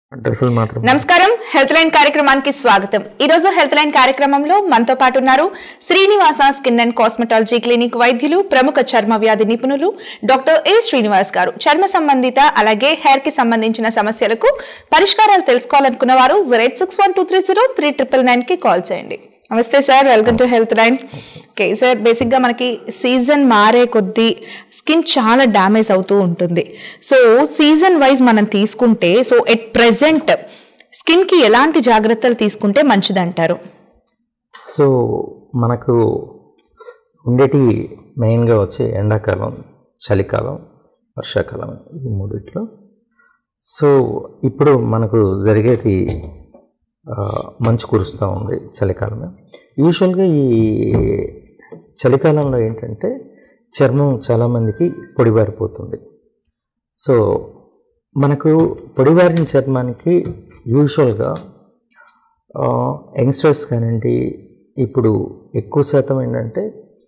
డ్రెస్సులు మాత్రం నమస్కారం హెల్త్ లైన్ కార్యక్రమానికి స్వాగతం ఈ రోజు హెల్త్ లైన్ కార్యక్రమంలో మనతో పాటు ఉన్నారు Srinivasa skin and cosmetology clinic వైద్యులు ప్రముఖ చర్మ వ్యాధి నిపుణులు డాక్టర్ ఏ శ్రీనివాస్ గారు చర్మ సంబంధిత అలాగే హెయిర్ కి సంబంధించిన సమస్యలకు పరిష్కారాలు తెలుసుకోవాలనుకున్న వారు zero eight six one two three zero three triple nine కి కాల్ చేయండి నమస్తే sir welcome to health line okay sir బేసిక్గా మనకి సీజన్ మారే కొద్దీ స్కిన్ చాలా డ్యామేజ్ అవుతూ ఉంటుంది సో సీజన్ వైజ్ మనం తీసుకుంటే సో ఎట్ ప్రెసెంట్ స్కిన్కి ఎలాంటి జాగ్రత్తలు తీసుకుంటే మంచిదంటారు సో మనకు ఉండేటి మెయిన్గా వచ్చే ఎండాకాలం చలికాలం వర్షాకాలం ఈ మూడిట్లో సో ఇప్పుడు మనకు జరిగేది ఆ, మంచు కురుస్తూ ఉంది చలికాలమే యూజువల్గా ఈ చలికాలంలో ఏంటంటే చర్మం చాలామందికి పొడిబారిపోతుంది సో మనకు పొడిబారిన చర్మానికి యూజువల్గా యంగ్స్టర్స్ కానివ్వండి ఇప్పుడు ఎక్కువ శాతం ఏంటంటే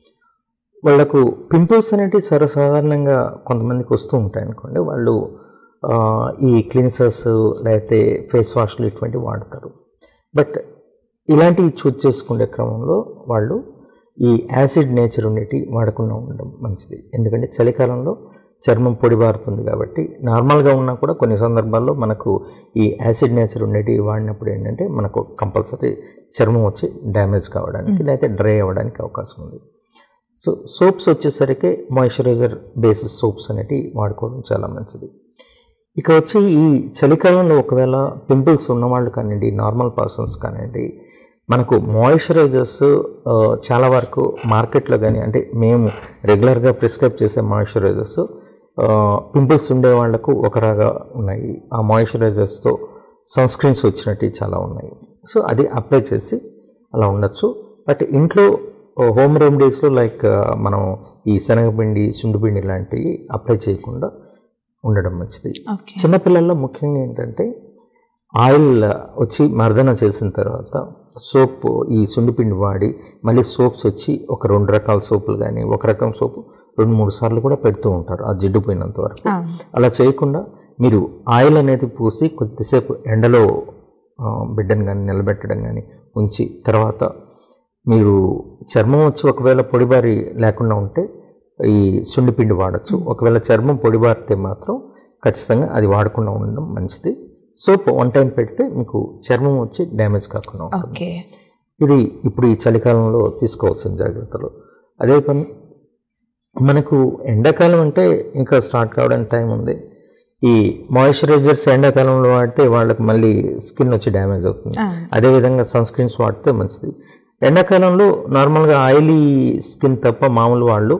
వాళ్ళకు పింపుల్స్ అనేటివి సర్వసాధారణంగా కొంతమందికి వస్తూ ఉంటాయి అనుకోండి వాళ్ళు ఆ, ఈ క్లీన్సర్స్ లేకపోతే ఫేస్ వాష్లు ఇటువంటివి వాడతారు బట్ ఇలాంటివి చూస్ చేసుకునే క్రమంలో వాళ్ళు ఈ యాసిడ్ నేచర్ ఉండేటి వాడకుండా ఉండడం మంచిది ఎందుకంటే చలికాలంలో చర్మం పొడిబారుతుంది కాబట్టి నార్మల్గా ఉన్నా కూడా కొన్ని సందర్భాల్లో మనకు ఈ యాసిడ్ నేచర్ ఉండేటి వాడినప్పుడు ఏంటంటే మనకు కంపల్సరీ చర్మం వచ్చి డ్యామేజ్ కావడానికి లేకపోతే డ్రై అవ్వడానికి అవకాశం ఉంది సో సోప్స్ వచ్చేసరికి మాయిశ్చరైజర్ బేసిస్ సోప్స్ అనేటివి వాడుకోవడం చాలా మంచిది ఇక వచ్చి ఈ చలికాలంలో ఒకవేళ పింపుల్స్ ఉన్నవాళ్ళు కానివ్వండి నార్మల్ పర్సన్స్ కానివ్వండి మనకు మాయిశ్చరైజర్స్ చాలా వరకు మార్కెట్లో కానీ అంటే మేము రెగ్యులర్గా ప్రిస్క్రైబ్ చేసే మాయిశ్చరైజర్స్ పింపుల్స్ ఉండే వాళ్ళకు ఒకలాగా ఉన్నాయి ఆ మాయిశ్చరైజర్స్తో సన్ స్క్రీన్స్ వచ్చినట్టు చాలా ఉన్నాయి సో అది అప్లై చేసి అలా ఉండొచ్చు బట్ ఇంట్లో హోమ్ రెమెడీస్లో లైక్ మనం ఈ శనగపిండి సుండుపిండి లాంటివి అప్లై చేయకుండా ఉండడం మంచిది ఓకే చిన్నపిల్లల్లో ముఖ్యంగా ఏంటంటే ఆయిల్ వచ్చి మర్దన చేసిన తర్వాత సోప్ ఈ సుండిపిండి వాడి మళ్ళీ సోప్స్ వచ్చి ఒక రెండు రకాల సోపులు కానీ ఒక రకం సోపు రెండు మూడు సార్లు కూడా పెడుతూ ఉంటారు ఆ జిడ్డు పోయినంత వరకు అలా చేయకుండా మీరు ఆయిల్ అనేది పూసి కొద్దిసేపు ఎండలో ఆ, బిడ్డను కానీ నిలబెట్టడం కానీ ఉంచి తర్వాత మీరు చర్మం వచ్చి ఒకవేళ పొడిబారి లేకుండా ఉంటే ఈ సుండిపిండి వాడచ్చు ఒకవేళ చర్మం పొడిబారితే మాత్రం ఖచ్చితంగా అది వాడకుండా ఉండడం మంచిది సోప్ వన్ టైం పెడితే మీకు చర్మం వచ్చి డ్యామేజ్ కాకుండా ఉంటుంది ఓకే ఇది ఇప్పుడు ఈ చలికాలంలో తీసుకోవాల్సిన జాగ్రత్తలు అదే పని మనకు ఎండాకాలం అంటే ఇంకా స్టార్ట్ కావడానికి టైం ఉంది ఈ మాయిశ్చరైజర్స్ ఎండాకాలంలో వాడితే వాళ్ళకి మళ్ళీ స్కిన్ వచ్చి డ్యామేజ్ అవుతుంది అదేవిధంగా సన్ స్క్రీన్స్ వాడితే మంచిది ఎండాకాలంలో నార్మల్గా ఆయిలీ స్కిన్ తప్ప మామూలు వాళ్ళు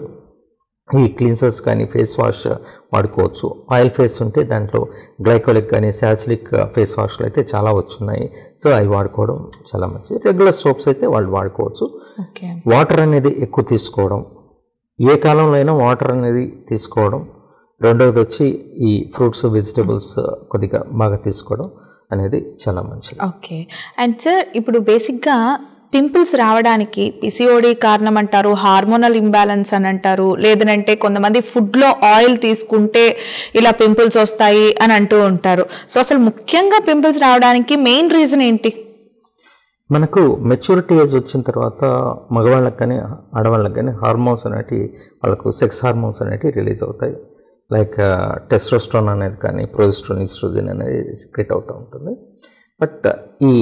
ఈ క్లీన్సర్స్ కానీ ఫేస్ వాష్ వాడుకోవచ్చు ఆయిల్ ఫేస్ ఉంటే దాంట్లో గ్లైకోలిక్ కానీ శాసిలిక్ ఫేస్ వాష్లు అయితే చాలా వచ్చున్నాయి సో అవి వాడుకోవడం చాలా మంచిది రెగ్యులర్ సోప్స్ అయితే వాళ్ళు వాడుకోవచ్చు ఓకే వాటర్ అనేది ఎక్కువ తీసుకోవడం ఏ కాలంలో అయినా వాటర్ అనేది తీసుకోవడం రెండవది వచ్చి ఈ ఫ్రూట్స్ వెజిటబుల్స్ కొద్దిగా బాగా తీసుకోవడం అనేది చాలా మంచిది ఓకే అండ్ సార్ ఇప్పుడు బేసిక్గా పింపుల్స్ రావడానికి పిసిఓడి కారణం అంటారు హార్మోనల్ ఇంబ్యాలెన్స్ అని అంటారు లేదనంటే కొంతమంది ఫుడ్లో ఆయిల్ తీసుకుంటే ఇలా పింపుల్స్ వస్తాయి అని అంటూ ఉంటారు సో అసలు ముఖ్యంగా పింపుల్స్ రావడానికి మెయిన్ రీజన్ ఏంటి మనకు మెచ్యూరిటీ ఏజ్ వచ్చిన తర్వాత మగవాళ్ళకి కానీ ఆడవాళ్ళకి కానీ హార్మోన్స్ అనేటివి వాళ్ళకు సెక్స్ హార్మోన్స్ అనేటివి రిలీజ్ అవుతాయి లైక్ టెస్టోస్ట్రాన్ అనేది కానీ ప్రొజెస్ట్రోన్ ఈస్ట్రోజన్ అనేది సెక్రెట్ అవుతూ ఉంటుంది బట్ ఈ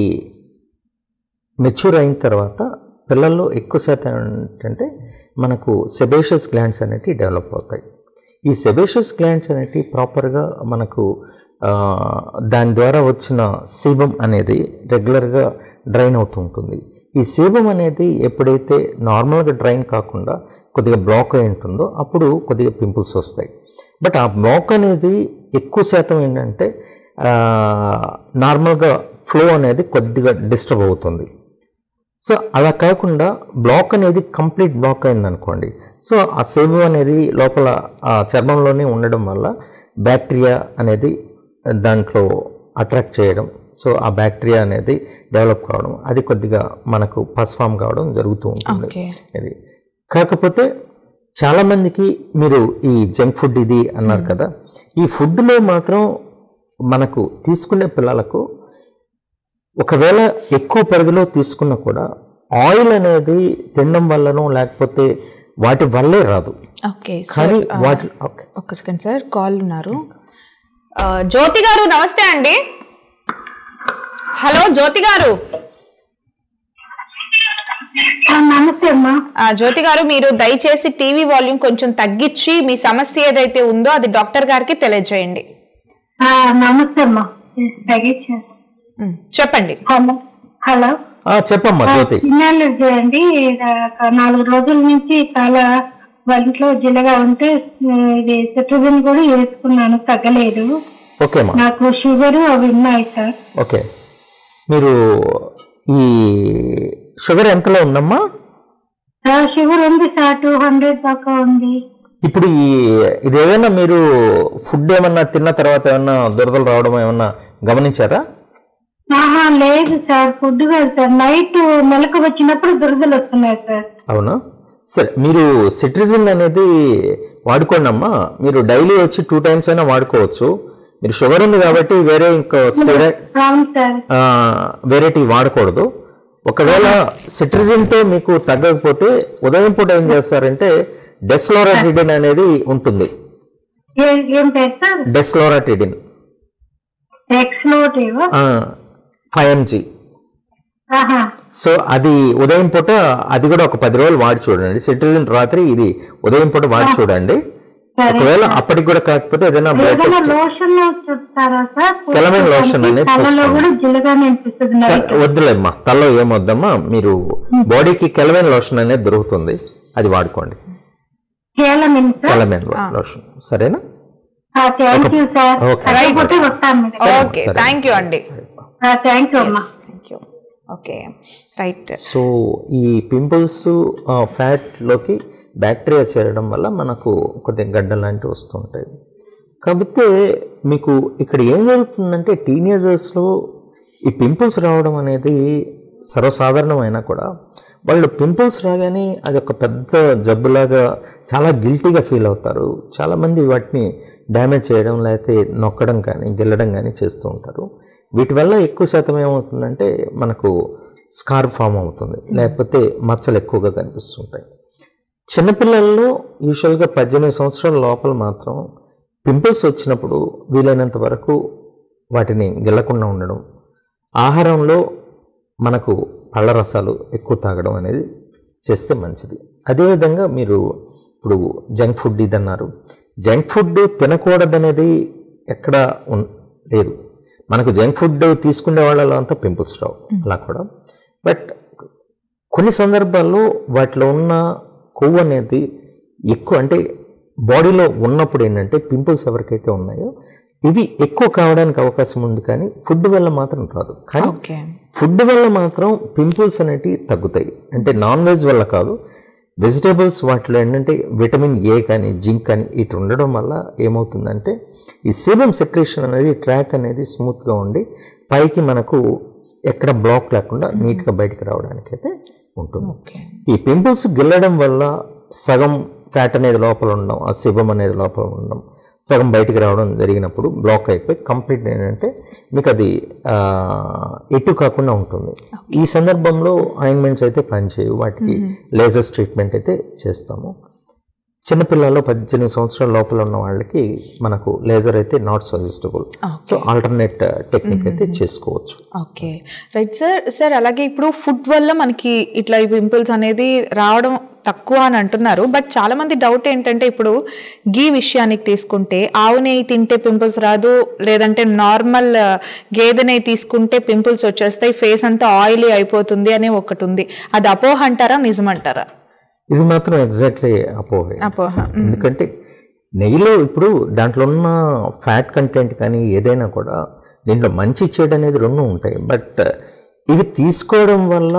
మెచ్యూర్ అయిన తర్వాత పిల్లల్లో ఎక్కువ శాతం ఏంటంటే మనకు సెబేషియస్ గ్లాండ్స్ అనేటివి డెవలప్ అవుతాయి ఈ సెబేషియస్ గ్లాండ్స్ అనేటివి ప్రాపర్గా మనకు ఆ, దాని ద్వారా వచ్చిన సీబం అనేది రెగ్యులర్గా డ్రైన్ అవుతూ ఉంటుంది ఈ సీబం అనేది ఎప్పుడైతే నార్మల్గా డ్రైన్ కాకుండా కొద్దిగా బ్లాక్ అయి ఉంటుందో అప్పుడు కొద్దిగా పింపుల్స్ వస్తాయి బట్ ఆ బ్లాక్ అనేది ఎక్కువ శాతం ఏంటంటే ఆ, నార్మల్గా ఫ్లో అనేది కొద్దిగా డిస్టర్బ్ అవుతుంది సో అలా కాకుండా బ్లాక్ అనేది కంప్లీట్ బ్లాక్ అయిందనుకోండి సో ఆ సేబు అనేది లోపల ఆ చర్మంలోనే ఉండడం వల్ల బ్యాక్టీరియా అనేది దాంట్లో అట్రాక్ట్ చేయడం సో ఆ బ్యాక్టీరియా అనేది డెవలప్ కావడం అది కొద్దిగా మనకు పస్ ఫామ్ కావడం జరుగుతూ ఉంటుంది ఓకే ఇది కాకపోతే చాలామందికి మీరు ఈ జంక్ ఫుడ్ ఇది అన్నారు కదా ఈ ఫుడ్లో మాత్రం మనకు తీసుకునే పిల్లలకు ఒకవేళ ఎక్కువ పరిధిలో తీసుకున్నా కూడా ఆయిల్ అనేది తినడం వల్లనో లేకపోతే వాటి వల్లే రాదు ఓకే కానీ వాటి ఓకే ఒక్క సెకండ్ సార్ కాల్ ఉన్నారు ఆ, జ్యోతి గారు నమస్తే అండి హలో జ్యోతి గారు నమస్తే అమ్మా ఆ, జ్యోతి గారు మీరు దయచేసి టీవీ వాల్యూమ్ కొంచెం తగ్గించి మీ సమస్య ఏదైతే ఉందో అది డాక్టర్ గారికి తెలియజేయండి ఆ, నమస్తే అమ్మా తగ్గించారు ఉమ్, చెప్పండి హలో హలో ఆ, చెప్పమ్మా జ్యోతి చిన్నాళ్ళు చేయండి ఒక నాలుగు రోజుల నుంచి చాలా ఒంట్లో జిల్లగా ఉంటే ఆ, ఇది సిట్రజిన్ కూడా వేసుకున్నాను తగ్గలేదు ఓకే అమ్మా నాకు షుగర్ అవి ఉన్నాయి సార్ ఓకే మీరు ఈ షుగర్ ఎంతలో ఉందమ్మా ఆ, షుగర్ ఉంది సార్ టూ హండ్రెడ్ దాకా ఉంది ఇప్పుడు ఈ ఇది ఏదైనా మీరు ఫుడ్ ఏమన్నా తిన్న తర్వాత ఏమన్నా దురదలు రావడం ఏమన్నా గమనించారా ఆహా లేదు సార్ ఫుడ్ కాదు సార్ నైట్ మెలకు వచ్చినప్పుడు దురదలు వస్తున్నాయి సార్ అవునా సరే మీరు సిట్రిజిన్ అనేది వాడుకోండి అమ్మా మీరు డైలీ వచ్చి టూ టైమ్స్ అయినా వాడుకోవచ్చు మీరు షుగర్ ఉంది కాబట్టి వేరే ఇంకో స్టెరాయిడ్ అవును సార్ వేరేటి వాడకూడదు ఒకవేళ సిట్రిజిన్తో మీకు తగ్గకపోతే ఉదయం పూట ఏం చేస్తారంటే డెస్లోరాటిడిన్ అనేది ఉంటుంది ఏ- ఏం పేరు సార్ డెస్లోరాటిడిన్ ఎక్స్లోటివ్ ఫైవ్ ఎంజీ ఆహా సో అది ఉదయం పూట అది కూడా ఒక పది రోజులు వాడి చూడండి సిట్రిజిన్ రాత్రి ఇది ఉదయం పూట వాడి చూడండి సరే ఒకవేళ అప్పటికి కూడా కాకపోతే ఏదైనా బ్లడ్ ఏదైనా టెస్ట్ లోషన్ చూస్తారా సార్ కెలమైన్ లోషన్ అనేది తలలో పూసుకోండి. కూడా జిల్లగానే అనిపిస్తుంది నైట్ వద్దులేమ్మా తల్లో ఏమొద్దమ్మా మీరు బాడీకి కెలమైన్ లోషన్ అనేది దొరుకుతుంది అది వాడుకోండి కేలమిన్ సార్ కెలమైన్ లోషన్ సరేనా థ్యాంక్ యూ సార్ ఓకే. లేకపోతే వస్తాను ఓకే థ్యాంక్ యూ అండి థ్యాంక్ యూ అమ్మా thank you okay right so ఈ పింపుల్స్ ఫ్యాట్లోకి బ్యాక్టీరియా చేరడం వల్ల మనకు కొద్దిగా గడ్డ లాంటివి వస్తుంటాయి కాకపోతే మీకు ఇక్కడ ఏం జరుగుతుందంటే టీనేజర్స్లో ఈ పింపుల్స్ రావడం అనేది సర్వసాధారణమైనా కూడా వాళ్ళు పింపుల్స్ రాగానే అది ఒక పెద్ద జబ్బులాగా చాలా గిల్టీగా ఫీల్ అవుతారు చాలామంది వాటిని డ్యామేజ్ చేయడం లేకపోతే నొక్కడం కానీ గిల్లడం కానీ చేస్తూ ఉంటారు వీటి వల్ల ఎక్కువ శాతం ఏమవుతుందంటే మనకు స్కార్ ఫామ్ అవుతుంది లేకపోతే మచ్చలు ఎక్కువగా కనిపిస్తుంటాయి చిన్నపిల్లల్లో యూజువల్గా పద్దెనిమిది సంవత్సరాల లోపల మాత్రం పింపుల్స్ వచ్చినప్పుడు వీలైనంత వరకు వాటిని గిల్లకుండా ఉండడం ఆహారంలో మనకు పళ్ళ రసాలు ఎక్కువ తాగడం అనేది చేస్తే మంచిది అదేవిధంగా మీరు ఇప్పుడు జంక్ ఫుడ్ ఇది అన్నారు జంక్ ఫుడ్ తినకూడదనేది ఎక్కడ ఉన్ లేదు మనకు జంక్ ఫుడ్ తీసుకునే వాళ్ళలో అంతా పింపుల్స్ రావు అలా కూడా బట్ కొన్ని సందర్భాల్లో వాటిలో ఉన్న కొవ్వు అనేది ఎక్కువ అంటే బాడీలో ఉన్నప్పుడు ఏంటంటే పింపుల్స్ ఎవరికైతే ఉన్నాయో ఇవి ఎక్కువ కావడానికి అవకాశం ఉంది కానీ ఫుడ్ వల్ల మాత్రం రాదు కానీ ఓకే ఫుడ్ వల్ల మాత్రం పింపుల్స్ అనేటివి తగ్గుతాయి అంటే నాన్ వెజ్ వల్ల కాదు వెజిటేబుల్స్ వాటిలో ఏంటంటే విటమిన్ ఏ కానీ జింక్ కానీ ఇటు ఉండడం వల్ల ఏమవుతుందంటే ఈ సీబమ్ సెక్రేషన్ అనేది ట్రాక్ అనేది స్మూత్గా ఉండి పైకి మనకు ఎక్కడ బ్లాక్ లేకుండా నీట్గా బయటికి రావడానికి అయితే ఉంటుంది ఓకే ఈ పింపుల్స్ గిల్లడం వల్ల సగం ఫ్యాట్ అనేది లోపల ఉండడం ఆ శివం అనేది లోపల ఉండడం సగం బయటికి రావడం జరిగినప్పుడు బ్లాక్ అయిపోయి కంప్లీట్ ఏంటంటే మీకు అది ఆ, ఎటు కాకుండా ఉంటుంది ఈ సందర్భంలో ఆయింట్మెంట్స్ అయితే పనిచేయవు వాటికి లేజర్స్ ట్రీట్మెంట్ అయితే చేస్తాము చిన్నపిల్లల్లో పద్దెనిమిది సంవత్సరాల లోపల ఉన్న వాళ్ళకి మనకు లేజర్ అయితే not suggestable so alternate technique అయితే చేసుకోవచ్చు ఓకే రైట్ సార్ సార్ అలాగే ఇప్పుడు ఫుడ్ వల్ల మనకి ఇట్లా ఈ పింపుల్స్ అనేది రావడం తక్కువ అని అంటున్నారు బట్ చాలా మంది డౌట్ ఏంటంటే ఇప్పుడు గీ విషయానికి తీసుకుంటే ఆవు నెయ్యి తింటే పింపుల్స్ రాదు లేదంటే నార్మల్ గేదె నెయ్యి తీసుకుంటే పింపుల్స్ వచ్చేస్తాయి ఫేస్ అంతా ఆయిలీ అయిపోతుంది అనే ఒకటి ఉంది అది అపోహ అంటారా నిజమంటారా ఇది మాత్రం ఎగ్జాక్ట్లీ అపోహే అపోహ ఎందుకంటే నెయ్యిలో ఇప్పుడు దాంట్లో ఉన్న ఫ్యాట్ కంటెంట్ కానీ ఏదైనా కూడా దీంట్లో మంచి చెడు అనేది రెండు ఉంటాయి బట్ ఇవి తీసుకోవడం వల్ల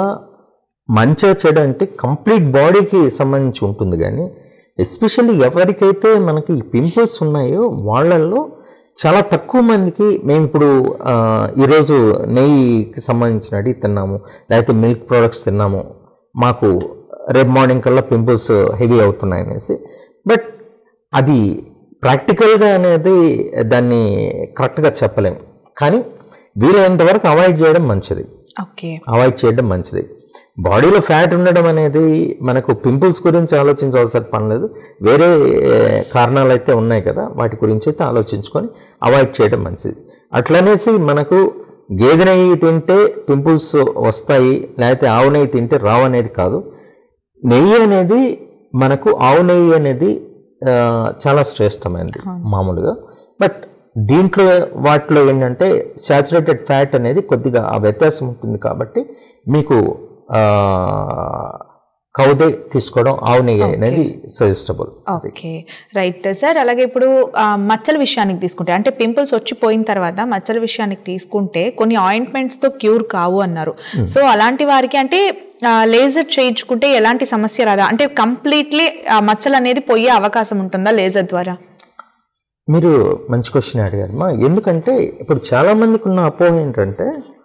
మంచిగా చెడు అంటే కంప్లీట్ బాడీకి సంబంధించి ఉంటుంది కానీ ఎస్పెషల్లీ ఎవరికైతే మనకి ఈ పింపుల్స్ ఉన్నాయో వాళ్ళల్లో చాలా తక్కువ మందికి మేము ఇప్పుడు ఆ, ఈరోజు నెయ్యికి సంబంధించినవి తిన్నాము లేకపోతే మిల్క్ ప్రోడక్ట్స్ తిన్నాము మాకు రేపు మార్నింగ్ కల్లా పింపుల్స్ హెవీ అవుతున్నాయి అనేసి బట్ అది ప్రాక్టికల్గా అనేది దాన్ని కరెక్ట్గా చెప్పలేం కానీ వీలైనంత వరకు అవాయిడ్ చేయడం మంచిది ఓకే అవాయిడ్ చేయడం మంచిది బాడీలో ఫ్యాట్ ఉండడం అనేది మనకు పింపుల్స్ గురించి ఆలోచించవలసిన పని లేదు వేరే ఏ, కారణాలు అయితే ఉన్నాయి కదా వాటి గురించి అయితే ఆలోచించుకొని అవాయిడ్ చేయడం మంచిది అట్లనేసి మనకు గేదె నెయ్యి తింటే పింపుల్స్ వస్తాయి లేకపోతే ఆవు నెయ్యి తింటే రావు అనేది కాదు నెయ్యి అనేది మనకు ఆవు నెయ్యి అనేది ఆ, చాలా శ్రేష్టమైనది మామూలుగా బట్ దీంట్లో వాటిలో ఏంటంటే శాచురేటెడ్ ఫ్యాట్ అనేది కొద్దిగా ఆ వ్యత్యాసం ఉంటుంది కాబట్టి మీకు ఆ, కౌదే తీసుకోవడం ఆవు నెయ్యి అనేది సజెస్టబుల్ ఓకే రైట్ సార్ అలాగే ఇప్పుడు ఆ, మచ్చల విషయానికి తీసుకుంటే అంటే పింపుల్స్ వచ్చిపోయిన తర్వాత మచ్చల విషయానికి తీసుకుంటే కొన్ని ఆయింట్మెంట్స్తో క్యూర్ కావు అన్నారు సో అలాంటి వారికి అంటే లేజర్ చేయించుకుంటే ఎలాంటి సమస్య రాదా అంటే కంప్లీట్లీ మచ్చలు అనేది పోయే అవకాశం ఉంటుందా లేజర్ ద్వారా మీరు మంచి క్వశ్చన్ అడిగారమ్మా ఎందుకంటే ఇప్పుడు చాలా మందికి ఉన్న అపోహ ఏంటంటే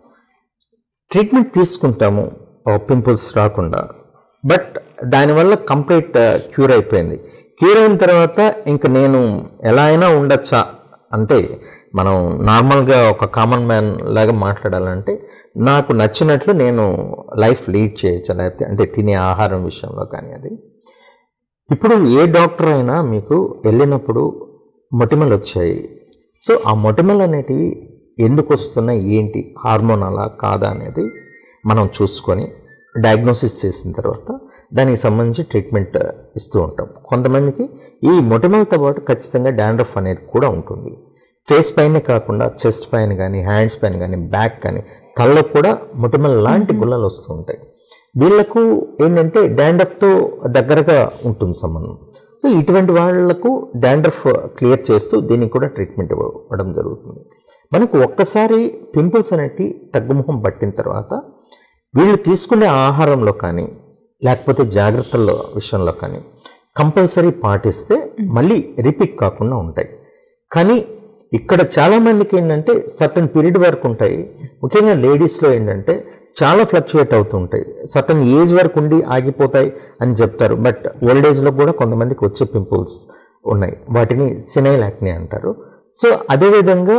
ట్రీట్మెంట్ తీసుకుంటాము పింపుల్స్ రాకుండా బట్ దానివల్ల కంప్లీట్ క్యూర్ అయిపోయింది క్యూర్ అయిన తర్వాత ఇంక నేను ఎలా అయినా ఉండొచ్చా అంటే మనం నార్మల్గా ఒక కామన్ మ్యాన్ లాగా మాట్లాడాలంటే నాకు నచ్చినట్లు నేను లైఫ్ లీడ్ చేయొచ్చా లేకపోతే అంటే తినే ఆహారం విషయంలో కానీ అది ఇప్పుడు ఏ డాక్టర్ అయినా మీకు వెళ్ళినప్పుడు మొటిమలు వచ్చాయి సో ఆ మొటిమలు అనేటివి ఎందుకు వస్తున్నాయి ఏంటి హార్మోనాలా కాదా అనేది మనం చూసుకొని డయాగ్నోసిస్ చేసిన తర్వాత దానికి సంబంధించి ట్రీట్మెంట్ ఇస్తూ ఉంటాం కొంతమందికి ఈ మొటిమలతో పాటు ఖచ్చితంగా డాండ్రఫ్ అనేది కూడా ఉంటుంది ఫేస్ పైనే కాకుండా చెస్ట్ పైన కానీ హ్యాండ్స్ పైన కానీ బ్యాక్ కానీ తలలో కూడా మొటిమల లాంటి గుల్లలు వస్తూ ఉంటాయి వీళ్ళకు ఏంటంటే డాండ్రఫ్తో దగ్గరగా ఉంటుంది సంబంధం సో ఇటువంటి వాళ్ళకు డాండ్రఫ్ క్లియర్ చేస్తూ దీనికి కూడా ట్రీట్మెంట్ ఇవ్వడం జరుగుతుంది మనకు ఒక్కసారి పింపుల్స్ అనేటి తగ్గుముఖం పట్టిన తర్వాత వీళ్ళు తీసుకునే ఆహారంలో కానీ లేకపోతే జాగ్రత్తల విషయంలో కానీ కంపల్సరీ పాటిస్తే మళ్ళీ రిపీట్ కాకుండా ఉంటాయి కానీ ఇక్కడ చాలా మందికి ఏంటంటే సర్టన్ పీరియడ్ వరకు ఉంటాయి ముఖ్యంగా లేడీస్లో ఏంటంటే చాలా ఫ్లక్చువేట్ అవుతూ ఉంటాయి సర్టన్ ఏజ్ వరకు ఉండి ఆగిపోతాయి అని చెప్తారు బట్ ఓల్డ్ ఏజ్లో కూడా కొంతమందికి వచ్చే పింపుల్స్ ఉన్నాయి వాటిని సినైల్ యాక్ని అంటారు సో అదేవిధంగా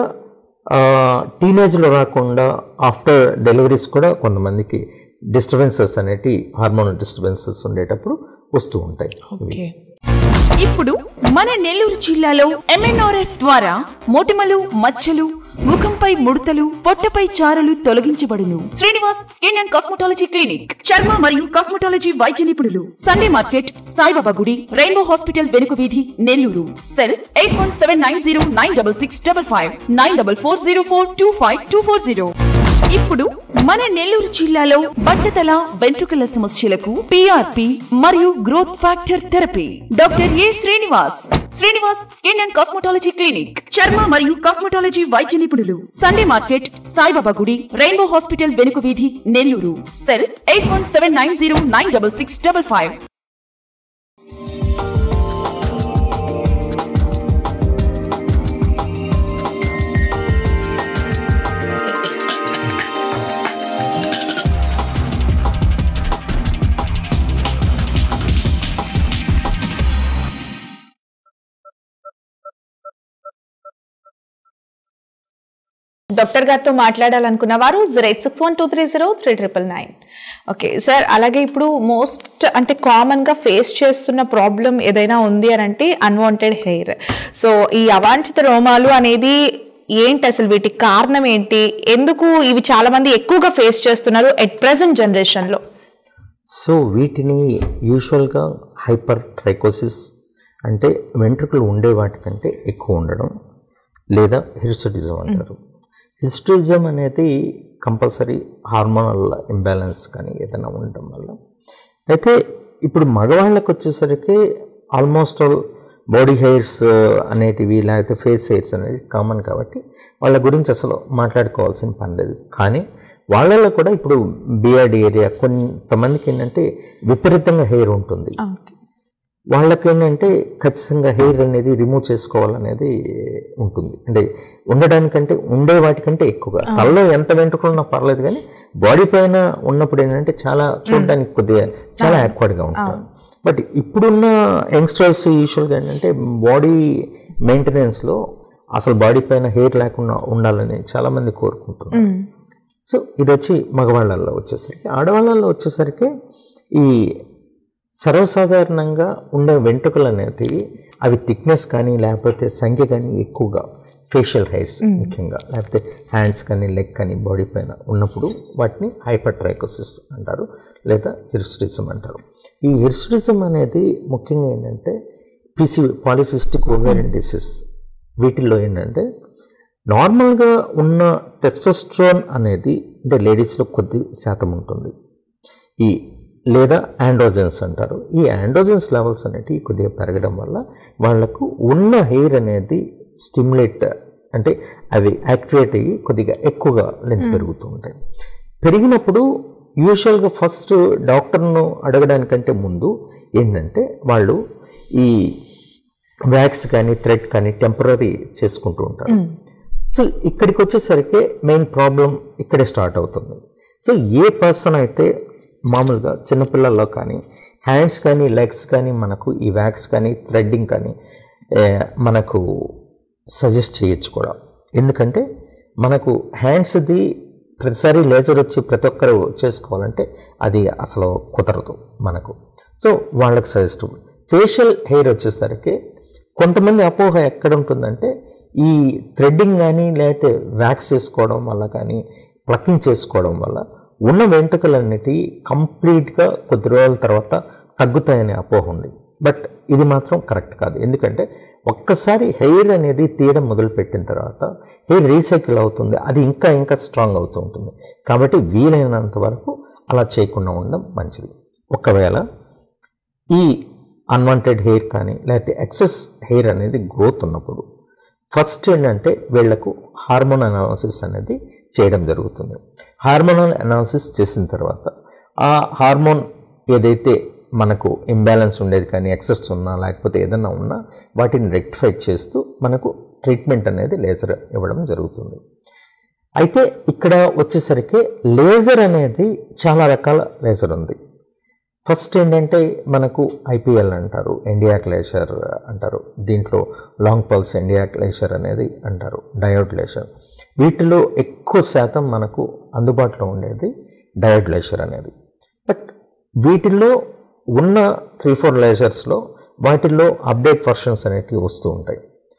టీనేజ్లో రాకుండా ఆఫ్టర్ డెలివరీస్ కూడా కొంతమందికి డిస్టర్బెన్సెస్ అనేటి హార్మోన్ డిస్టర్బెన్సెస్ ఉండేటప్పుడు వస్తూ ఉంటాయి ఓకే ఇప్పుడు మన నెల్లూరు జిల్లాలో ఎంఎన్ఆర్ఎఫ్ ద్వారా మొటిమలు మచ్చలు ముఖంపై ముడతలు పొట్టపై చారలు తొలగించబడును Srinivas skin and cosmetology clinic చర్మ మరియు కాస్మెటాలజీ వైద్య నిపుణులు సండే మార్కెట్ సాయిబాబా గుడి రెయిన్బో హాస్పిటల్ వెనుక వీధి Nellore cell eight one seven nine zero nine double six double five nine double four zero four two five two four zero ఇప్పుడు మన నెల్లూరు జిల్లాలో బట్టతల వెంట్రుకల సమస్యలకు పిఆర్పి మరియు growth factor therapy doctor A Srinivas Srinivas skin and cosmetology clinic చర్మ మరియు cosmetology వైద్య నిపుణులు సండే మార్కెట్ సాయిబాబా గుడి రెయిన్బో హాస్పిటల్ వెనుక వీధి Nellore cell eight one seven nine zero nine double six double five doctor గారితో మాట్లాడాలనుకున్న వారు zero eight six one two three zero three triple nine okay sir అలాగే ఇప్పుడు మోస్ట్ అంటే కామన్గా ఫేస్ చేస్తున్న ప్రాబ్లం ఏదైనా ఉంది అని అంటే అన్వాంటెడ్ హెయిర్ సో ఈ అవాంఛిత రోమాలు అనేది ఏంటి అసలు వీటికి కారణం ఏంటి ఎందుకు ఇవి చాలా మంది ఎక్కువగా ఫేస్ చేస్తున్నారు ఎట్ ప్రెసెంట్ జనరేషన్లో సో వీటిని యూజువల్గా హైపర్ ట్రైకోసిస్ అంటే వెంట్రుకలు ఉండే వాటికంటే ఎక్కువ ఉండడం లేదా హిర్సుటిజం అంటారు హిస్టరిజం అనేది కంపల్సరీ హార్మోనల్ ఇంబ్యాలెన్స్ కానీ ఏదైనా ఉండటం వల్ల అయితే ఇప్పుడు మగవాళ్ళకి వచ్చేసరికి ఆల్మోస్ట్ ఆల్ బాడీ హెయిర్స్ అనేటివి లేకపోతే ఫేస్ హెయిర్స్ అనేది కామన్ కాబట్టి వాళ్ళ గురించి అసలు మాట్లాడుకోవాల్సిన పని లేదు కానీ వాళ్ళలో కూడా ఇప్పుడు బిఆర్డి ఏరియా కొంతమందికి ఏంటంటే విపరీతంగా హెయిర్ ఉంటుంది వాళ్ళకి ఏంటంటే ఖచ్చితంగా హెయిర్ అనేది రిమూవ్ చేసుకోవాలనేది ఉంటుంది అంటే ఉండడానికంటే ఉండే వాటికంటే ఎక్కువగా తలలో ఎంత వెంట్రుకలున్నా పర్లేదు కానీ బాడీ పైన ఉన్నప్పుడు ఏంటంటే చాలా చూడడానికి కొద్దిగా చాలా యాక్వర్డ్గా ఉంటుంది బట్ ఇప్పుడున్న యంగ్స్టర్స్ యూజువల్గా ఏంటంటే బాడీ మెయింటెనెన్స్లో అసలు బాడీ పైన హెయిర్ లేకుండా ఉండాలని చాలామంది కోరుకుంటున్నారు సో ఇది వచ్చి మగవాళ్ళల్లో వచ్చేసరికి ఆడవాళ్ళల్లో వచ్చేసరికి ఈ సర్వసాధారణంగా ఉండే వెంట్రుకలు అనేటివి అవి థిక్నెస్ కానీ లేకపోతే సంఖ్య కానీ ఎక్కువగా ఫేషియల్ హెయిర్స్ ముఖ్యంగా లేకపోతే హ్యాండ్స్ కానీ లెగ్ కానీ బాడీ పైన ఉన్నప్పుడు వాటిని హైపర్ ట్రైకోసిస్ అంటారు లేదా హిర్స్టిజం అంటారు ఈ హిర్స్టిజం అనేది ముఖ్యంగా ఏంటంటే పిసి పాలిసిస్టిక్ ఓవేరియన్ డిసీజ్ వీటిల్లో ఏంటంటే నార్మల్గా ఉన్న టెస్టోస్ట్రోన్ అనేది అంటే లేడీస్లో కొద్ది శాతం ఉంటుంది ఈ లేదా ఆండ్రోజెన్స్ అంటారు ఈ ఆండ్రోజెన్స్ లెవెల్స్ అనేటివి కొద్దిగా పెరగడం వల్ల వాళ్లకు ఉన్న హెయిర్ అనేది స్టిమ్యులేట్ అంటే అవి యాక్టివేట్ అయ్యి కొద్దిగా ఎక్కువగా లెంత్ పెరుగుతూ ఉంటాయి పెరిగినప్పుడు యూజువల్గా ఫస్ట్ డాక్టర్ను అడగడానికంటే ముందు ఏంటంటే వాళ్ళు ఈ వ్యాక్స్ కానీ థ్రెడ్ కానీ టెంపరీ చేసుకుంటూ ఉంటారు సో ఇక్కడికి వచ్చేసరికి మెయిన్ ప్రాబ్లం ఇక్కడే స్టార్ట్ అవుతుంది సో ఏ పర్సన్ అయితే మామూలుగా చిన్నపిల్లల్లో కానీ హ్యాండ్స్ కానీ లెగ్స్ కానీ మనకు ఈ వ్యాక్స్ కానీ థ్రెడ్డింగ్ కానీ ఏ, మనకు సజెస్ట్ చేయొచ్చు కూడా ఎందుకంటే మనకు హ్యాండ్స్ది ప్రతిసారి లేజర్ వచ్చి ప్రతి ఒక్కరు చేసుకోవాలంటే అది అసలు కుదరదు మనకు సో వాళ్ళకి సజెస్ట్ ఫేషియల్ హెయిర్ వచ్చేసరికి కొంతమంది అపోహ ఎక్కడ ఉంటుందంటే ఈ థ్రెడ్డింగ్ కానీ లేకపోతే వ్యాక్స్ చేసుకోవడం వల్ల కానీ ప్లకింగ్ చేసుకోవడం వల్ల ఉన్న వెంట్రుకలన్నిటి కంప్లీట్గా కొద్ది రోజుల తర్వాత తగ్గుతాయనే అపోహ ఉంది బట్ ఇది మాత్రం కరెక్ట్ కాదు ఎందుకంటే ఒక్కసారి హెయిర్ అనేది తీయడం మొదలుపెట్టిన తర్వాత హెయిర్ రీసైకిల్ అవుతుంది అది ఇంకా ఇంకా స్ట్రాంగ్ అవుతూ ఉంటుంది కాబట్టి వీలైనంత వరకు అలా చేయకుండా ఉండడం మంచిది ఒకవేళ ఈ అన్వాంటెడ్ హెయిర్ కానీ లేకపోతే ఎక్సెస్ హెయిర్ అనేది గ్రోత్ ఉన్నప్పుడు ఫస్ట్ ఏంటంటే వీళ్లకు హార్మోన్ అనాలిసిస్ అనేది చేయడం జరుగుతుంది హార్మోనల్ అనాలిసిస్ చేసిన తర్వాత ఆ హార్మోన్ ఏదైతే మనకు ఇంబ్యాలెన్స్ ఉండేది కానీ ఎక్సెస్ ఉన్నా లేకపోతే ఏదన్నా ఉన్నా వాటిని రెక్టిఫై చేస్తూ మనకు ట్రీట్మెంట్ అనేది లేజర్ ఇవ్వడం జరుగుతుంది అయితే ఇక్కడ వచ్చేసరికి లేజర్ అనేది చాలా రకాల లేజర్ ఉంది ఫస్ట్ ఏంటంటే మనకు ఐపీఎల్ అంటారు ఇండియాక్ లేషర్ అంటారు దీంట్లో లాంగ్ పల్స్ ఇండియాక్ లేషర్ అనేది అంటారు డయోడ్ లేషర్ వీటిలో ఎక్కువ శాతం మనకు అందుబాటులో ఉండేది డయోడ్ లేషర్ అనేది బట్ వీటిల్లో ఉన్న త్రీ ఫోర్ లేజర్స్లో వాటిల్లో అప్డేట్ వర్షన్స్ అనేటివి వస్తూ ఉంటాయి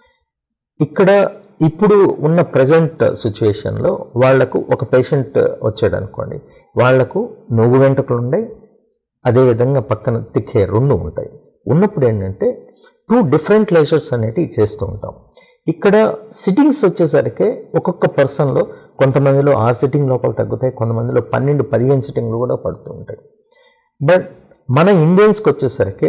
ఇక్కడ ఇప్పుడు ఉన్న ప్రజెంట్ సిచ్యువేషన్లో వాళ్లకు ఒక పేషెంట్ వచ్చాడు అనుకోండి వాళ్లకు నువ్వు వెంట్రుకలు ఉన్నాయి అదేవిధంగా పక్కన తిక్కే రెండు ఉంటాయి ఉన్నప్పుడు ఏంటంటే టూ డిఫరెంట్ లేజర్స్ అనేటివి చేస్తూ ఉంటాం ఇక్కడ సిట్టింగ్స్ వచ్చేసరికి ఒక్కొక్క పర్సన్లో కొంతమందిలో ఆరు సిట్టింగ్ లోపల తగ్గుతాయి కొంతమందిలో పన్నెండు పదిహేను సిట్టింగ్లు కూడా పడుతూ ఉంటాయి బట్ మన ఇండియన్స్కి వచ్చేసరికి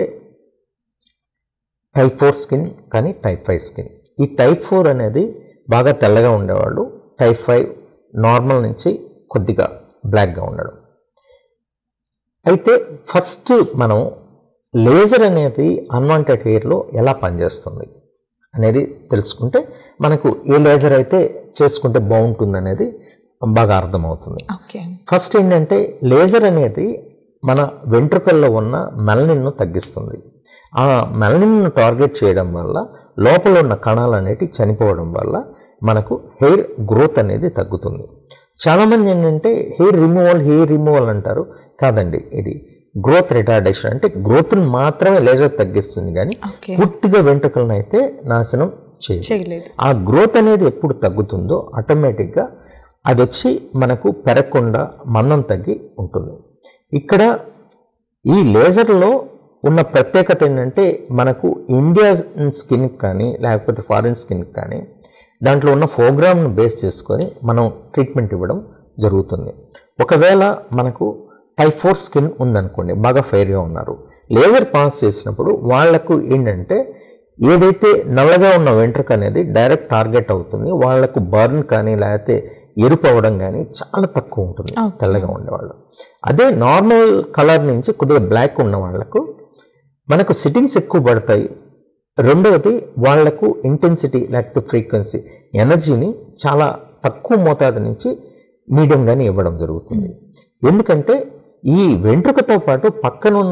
టైప్ ఫోర్ స్కిన్ కానీ టైప్ ఫైవ్ స్కిన్ ఈ టైప్ ఫోర్ అనేది బాగా తెల్లగా ఉండేవాళ్ళు టైప్ ఫైవ్ నార్మల్ నుంచి కొద్దిగా బ్లాక్గా ఉండడం అయితే ఫస్ట్ మనం లేజర్ అనేది అన్వాంటెడ్ హెయిర్లో ఎలా పనిచేస్తుంది అనేది తెలుసుకుంటే మనకు ఏ లేజర్ అయితే చేసుకుంటే బాగుంటుంది అనేది బాగా అర్థమవుతుంది ఓకే ఫస్ట్ ఏంటంటే లేజర్ అనేది మన వెంట్రుకల్లో ఉన్న మెలనిన్ను తగ్గిస్తుంది ఆ మెలనిన్ను టార్గెట్ చేయడం వల్ల లోపల ఉన్న కణాలు అనేటివి చనిపోవడం వల్ల మనకు హెయిర్ గ్రోత్ అనేది తగ్గుతుంది చాలామంది ఏంటంటే హెయిర్ రిమూవల్ హెయిర్ రిమూవల్ అంటారు కాదండి ఇది గ్రోత్ రిటార్డేషన్ అంటే గ్రోత్ని మాత్రమే లేజర్ తగ్గిస్తుంది కానీ Okay. పూర్తిగా వెంట్రుకలను అయితే నాశనం చేయదు చేయలేదు ఆ గ్రోత్ అనేది ఎప్పుడు తగ్గుతుందో ఆటోమేటిక్గా అది వచ్చి మనకు పెరగకుండా మందం తగ్గి ఉంటుంది ఇక్కడ ఈ లేజర్లో ఉన్న ప్రత్యేకత ఏంటంటే మనకు ఇండియా స్కిన్ కానీ లేకపోతే ఫారిన్ స్కిన్ కానీ దాంట్లో ఉన్న ప్రోగ్రామ్ను బేస్ చేసుకొని మనం ట్రీట్మెంట్ ఇవ్వడం జరుగుతుంది ఒకవేళ మనకు టైప్ ఫోర్ స్కిన్ ఉందనుకోండి బాగా ఫెయిర్గా ఉన్నారు లేజర్ పాస్ చేసినప్పుడు వాళ్లకు ఏంటంటే ఏదైతే నల్లగా ఉన్న వెంట్రుక అనేది డైరెక్ట్ టార్గెట్ అవుతుంది వాళ్లకు బర్న్ కానీ లేకపోతే ఎరుపు అవ్వడం కానీ చాలా తక్కువ ఉంటుంది తెల్లగా ఉండేవాళ్ళు అదే నార్మల్ కలర్ నుంచి కొద్దిగా బ్లాక్ ఉన్న వాళ్ళకు మనకు సిట్టింగ్స్ ఎక్కువ పడతాయి రెండవది వాళ్లకు ఇంటెన్సిటీ లేకపోతే ఫ్రీక్వెన్సీ ఎనర్జీని చాలా తక్కువ మోతాదు నుంచి మీడియంగానే ఇవ్వడం జరుగుతుంది ఎందుకంటే ఈ వెంట్రుకతో పాటు పక్కనున్న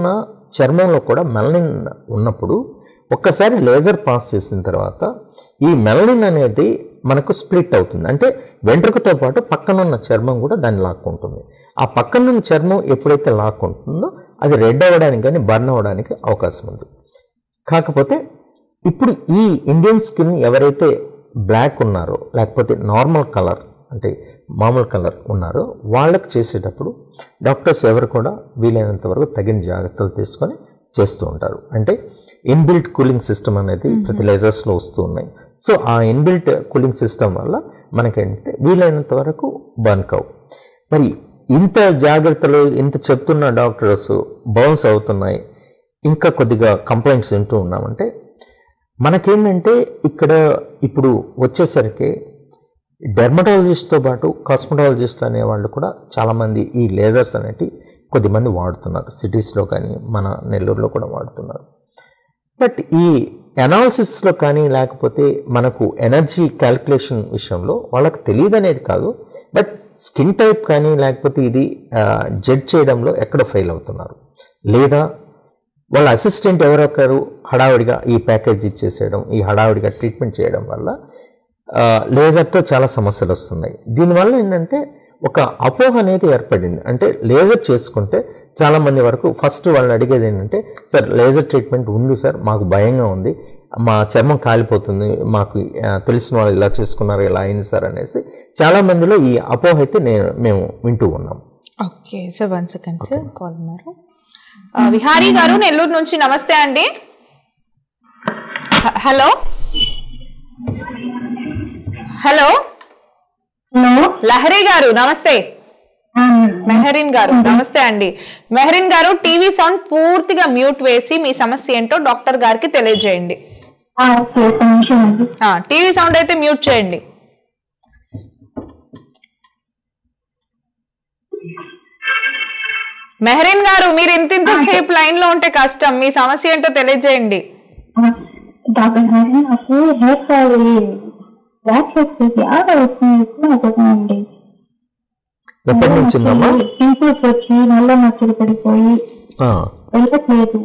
చర్మంలో కూడా మెలనిన్ ఉన్నప్పుడు ఒక్కసారి లేజర్ పాస్ చేసిన తర్వాత ఈ మెలనిన్ అనేది మనకు స్ప్లిట్ అవుతుంది అంటే వెంట్రుకతో పాటు పక్కనున్న చర్మం కూడా దాన్ని లాక్కుంటుంది ఆ పక్కనున్న చర్మం ఎప్పుడైతే లాక్కుంటుందో అది రెడ్ అవ్వడానికి కానీ బర్న్ అవ్వడానికి అవకాశం ఉంది కాకపోతే ఇప్పుడు ఈ ఇండియన్ స్కిన్ ఎవరైతే బ్లాక్ ఉన్నారో లేకపోతే నార్మల్ కలర్ అంటే మామూలు కలర్ ఉన్నారో వాళ్ళకి చేసేటప్పుడు డాక్టర్స్ ఎవరు కూడా వీలైనంత వరకు తగిన జాగ్రత్తలు తీసుకొని చేస్తూ ఉంటారు అంటే ఇన్బిల్ట్ కూలింగ్ సిస్టమ్ అనేది ప్రతి లేజర్స్లో వస్తూ ఉన్నాయి సో ఆ ఇన్బిల్ట్ కూలింగ్ సిస్టమ్ వల్ల మనకేంటంటే వీలైనంత వరకు బర్న్ కావు మరి ఇంత జాగ్రత్తలు ఇంత చెప్తున్న డాక్టర్స్ బౌన్స్ అవుతున్నాయి ఇంకా కొద్దిగా కంప్లైంట్స్ వింటూ ఉన్నామంటే మనకేంటంటే ఇక్కడ ఇప్పుడు వచ్చేసరికి డెర్మటాలజిస్ట్తో పాటు కాస్మెటాలజిస్ట్ అనే వాళ్ళు కూడా చాలామంది ఈ లేజర్స్ అనేటి కొద్దిమంది వాడుతున్నారు సిటీస్లో కానీ మన నెల్లూరులో కూడా వాడుతున్నారు బట్ ఈ అనాలిసిస్లో కానీ లేకపోతే మనకు ఎనర్జీ క్యాల్కులేషన్ విషయంలో వాళ్ళకి తెలియదు అనేది కాదు బట్ స్కిన్ టైప్ కానీ లేకపోతే ఇది జడ్జ్ చేయడంలో ఎక్కడ ఫెయిల్ అవుతున్నారు లేదా వాళ్ళ అసిస్టెంట్ ఎవరొకరు హడావుడిగా ఈ ప్యాకేజ్ ఇచ్చేసేయడం ఈ హడావుడిగా ట్రీట్మెంట్ చేయడం వల్ల ఆ, లేజర్తో చాలా సమస్యలు వస్తున్నాయి దీనివల్ల ఏంటంటే ఒక అపోహ అనేది ఏర్పడింది అంటే లేజర్ చేసుకుంటే చాలామంది వరకు ఫస్ట్ వాళ్ళని అడిగేది ఏంటంటే సార్ లేజర్ ట్రీట్మెంట్ ఉంది సార్ మాకు భయంగా ఉంది మా చర్మం కాలిపోతుంది మాకు ఆ, తెలిసిన వాళ్ళు ఇలా చేసుకున్నారు ఇలా అయింది సార్ అనేసి చాలా మందిలో ఈ అపోహ అయితే నేను మేము వింటూ ఉన్నాం okay sir one second sir call ఉన్నారు ఆ, విహారీ గారు నెల్లూరు నుంచి నమస్తే అండి హ- హలో హలో హలో లహరి గారు నమస్తే ఆ, మెహరిన్ గారు నమస్తే అండి మెహరిన్ గారు టీవీ సౌండ్ పూర్తిగా మ్యూట్ వేసి మీ సమస్య ఏంటో డాక్టర్ గారికి తెలియజేయండి ఆ, ఓకే ఒక నిమిషం అండి ఆ, టీవీ సౌండ్ అయితే మ్యూట్ చేయండి మెహరిన్ గారు మీరు ఇంత ఇంతసేపు లైన్ లో ఉంటే కష్టం మీ సమస్య ఏంటో తెలియజేయండి ఆ, డాక్టర్ గారు నాకు హెయిర్ ఫాల్ బ్లాక్ వచ్చేసి ఆడ వస్తుంది ఎక్కువ అవుతుందండి ఎప్పటి నుంచి ఉందమ్మా పింపుల్స్ వచ్చి నల్ల మచ్చలు పడిపోయి ఆ, వెళ్ళట్లేదు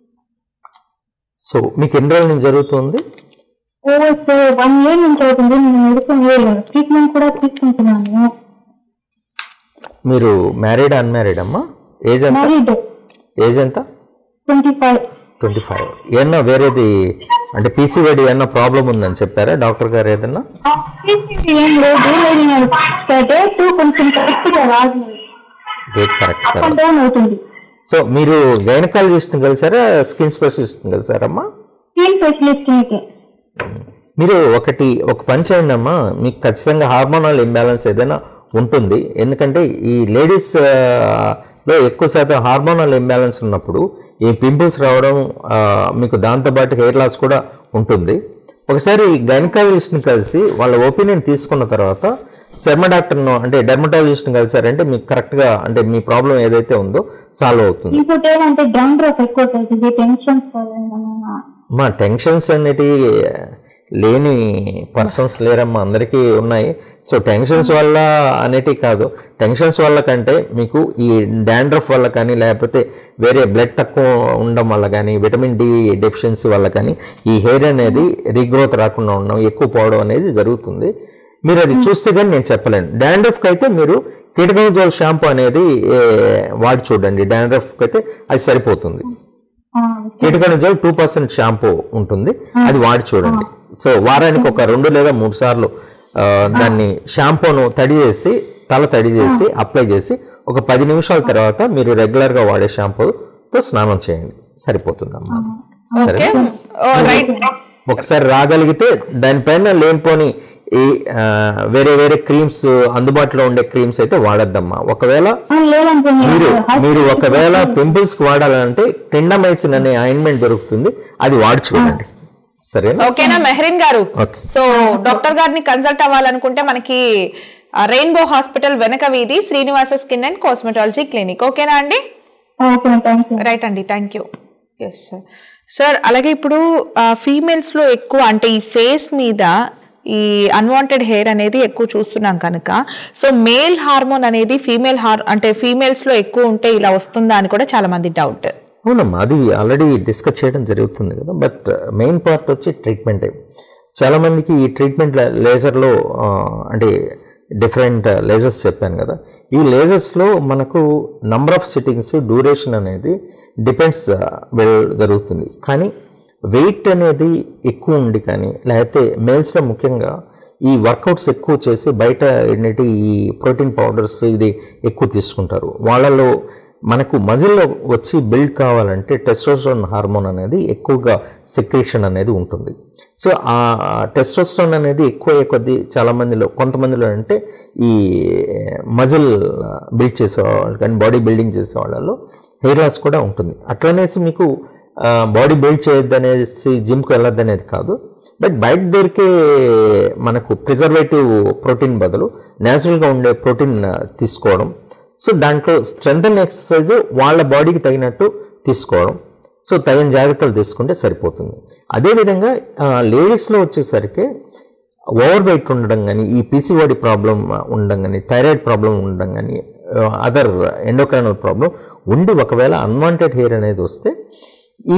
సో మీకు ఎన్ని రోజుల నుంచి జరుగుతుంది ఓ సో వన్ ఇయర్ నుంచి అవుతుంది నేను మెడిసిన్ ట్రీట్మెంట్ కూడా తీసుకుంటున్నాను మీరు మ్యారీడ్ అన్మ్యారీడ్ అమ్మా ఏజ్ ఎంత మ్యారీడ్ ఏజ్ ఎంత ట్వంటీ ఫైవ్ ట్వంటీ ఫైవ్ ఏమన్నా వేరేది అంటే పీసీఓడి ఏమన్నా ప్రాబ్లం ఉందని చెప్పారా డాక్టర్ గారు ఏదన్నా ఏం లేదు డేట్ కొంచెం కరెక్ట్ గా రాదు డేట్ కరెక్ట్ అప్ కదా అండ్ డౌన్ అవుతుంది సో మీరు గైనకాలజిస్ట్ని కలిసారా స్కిన్ స్పెషలిస్ట్ని కలిసారమ్మా స్కిన్ స్పెషలిస్ట్ అయితే మీరు ఒకటి ఒక పని చేయండి అమ్మా మీకు ఖచ్చితంగా హార్మోనల్ ఇంబ్యాలెన్స్ ఏదైనా ఉంటుంది ఎందుకంటే ఈ లేడీస్ లో ఎక్కువ శాతం హార్మోనల్ ఇంబ్యాలెన్స్ ఉన్నప్పుడు ఈ పింపుల్స్ రావడం ఆ, మీకు దాంతోపాటు హెయిర్ లాస్ కూడా ఉంటుంది ఒకసారి గైనకాలజిస్ట్ని కలిసి వాళ్ళ ఒపీనియన్ తీసుకున్న తర్వాత చర్మ డాక్టర్ను అంటే డెర్మటాలజిస్ట్ని కలిసారంటే మీకు కరెక్ట్గా అంటే మీ ప్రాబ్లం ఏదైతే ఉందో సాల్వ్ అవుతుంది ఇంకోటి ఏమంటే డాండ్రఫ్ ఎక్కువ అవుతుంది టెన్షన్స్ వల్ల మా టెన్షన్స్ అనేటివి లేని పర్సన్స్ లేరమ్మా అందరికీ ఉన్నాయి సో టెన్షన్స్ వల్ల అనేటివి కాదు టెన్షన్స్ వల్ల కంటే మీకు ఈ డాండ్రఫ్ వల్ల కానీ లేకపోతే వేరే బ్లడ్ తక్కువ ఉండడం వల్ల కానీ విటమిన్ డి డెఫిషియన్సీ వల్ల కానీ ఈ హెయిర్ అనేది రీగ్రోత్ రాకుండా ఉండడం ఎక్కువ పోవడం అనేది జరుగుతుంది మీరు అది చూస్తే కానీ నేను చెప్పలేను డాండ్రఫ్కి అయితే మీరు కీటకజోల్ షాంపూ అనేది ఏ, వాడి చూడండి డాండ్రఫ్కి అయితే అది సరిపోతుంది కీటకనిజల్ టూ పర్సెంట్ షాంపూ ఉంటుంది అది వాడి చూడండి సో వారానికి ఒక రెండు లేదా మూడు సార్లు ఆ, దాన్ని షాంపూను తడి చేసి తల తడి చేసి అప్లై చేసి ఒక పది నిమిషాల తర్వాత మీరు రెగ్యులర్గా వాడే షాంపూతో స్నానం చేయండి సరిపోతుంది అమ్మా ఓకే ఓ, రైట్ ఒకసారి రాగలిగితే దానిపైన లేనిపోని ఈ ఆ, వేరే వేరే క్రీమ్స్ అందుబాటులో ఉండే క్రీమ్స్ అయితే వాడద్దమ్మా ఒకవేళ లేదంటే మీరు మీరు ఒకవేళ పింపుల్స్ కి వాడాలంటే క్లిండమైసిన్ అనే ఆయింట్మెంట్ దొరుకుతుంది అది వాడి చూడండి సరేనా ఓకేనా మెహరిన్ గారు ఓకే. సో డాక్టర్ గారిని కన్సల్ట్ అవ్వాలనుకుంటే మనకి రెయిన్బో హాస్పిటల్ వెనక వీధి Srinivasa skin and cosmetology clinic ఓకేనా అండి ఓకే థ్యాంక్ యూ రైట్ అండి thank you yes sir sir అలాగే ఇప్పుడు ఫీమేల్స్లో ఎక్కువ అంటే ఈ ఫేస్ మీద ఈ అన్వాంటెడ్ హెయిర్ అనేది ఎక్కువ చూస్తున్నాం కనుక సో మేల్ హార్మోన్ అనేది ఫీమేల్ హార్ అంటే ఫీమేల్స్లో ఎక్కువ ఉంటే ఇలా వస్తుందా అని కూడా చాలా మంది డౌట్ అవునమ్మా అది ఆల్రెడీ డిస్కస్ చేయడం జరుగుతుంది కదా బట్ మెయిన్ పార్ట్ వచ్చి ట్రీట్మెంటే చాలామందికి ఈ ట్రీట్మెంట్ లేజర్లో అంటే డిఫరెంట్ లేజర్స్ చెప్పాను కదా ఈ లేజర్స్లో మనకు నంబర్ ఆఫ్ సిట్టింగ్స్ డ్యూరేషన్ అనేది డిపెండ్స్ జరుగుతుంది కానీ వెయిట్ అనేది ఎక్కువ ఉండి కానీ లేకపోతే మేల్స్లో ముఖ్యంగా ఈ వర్కౌట్స్ ఎక్కువ చేసి బయట ఏంటంటే ఈ ప్రోటీన్ పౌడర్స్ ఇది ఎక్కువ తీసుకుంటారు వాళ్ళలో మనకు మజిల్లో వచ్చి బిల్డ్ కావాలంటే టెస్టోస్టోన్ హార్మోన్ అనేది ఎక్కువగా సెక్రేషన్ అనేది ఉంటుంది సో ఆ టెస్టోస్టోన్ అనేది ఎక్కువ అయ్యే కొద్దీ చాలామందిలో కొంతమందిలో అంటే ఈ మజిల్ బిల్డ్ చేసేవాళ్ళు కానీ బాడీ బిల్డింగ్ చేసే వాళ్ళలో హెయిర్ లాస్ కూడా ఉంటుంది అట్లనేసి మీకు బాడీ బిల్డ్ చేయొద్దు అనేసి జిమ్కి వెళ్ళొద్దు అనేది కాదు బట్ బయట దొరికే మనకు ప్రిజర్వేటివ్ ప్రోటీన్ బదులు న్యాచురల్గా ఉండే ప్రోటీన్ తీసుకోవడం సో దాంట్లో స్ట్రెంగ్ ఎక్సర్సైజ్ వాళ్ళ బాడీకి తగినట్టు తీసుకోవడం సో తగిన జాగ్రత్తలు తీసుకుంటే సరిపోతుంది అదేవిధంగా లేడీస్లో వచ్చేసరికి ఓవర్ వెయిట్ ఉండడం కానీ ఈ పీసీఓడి ప్రాబ్లం ఉండడం కానీ థైరాయిడ్ ప్రాబ్లం ఉండడం కానీ అదర్ ఎండోక్రైనల్ ప్రాబ్లం ఉండి ఒకవేళ అన్వాంటెడ్ హెయిర్ అనేది వస్తే ఈ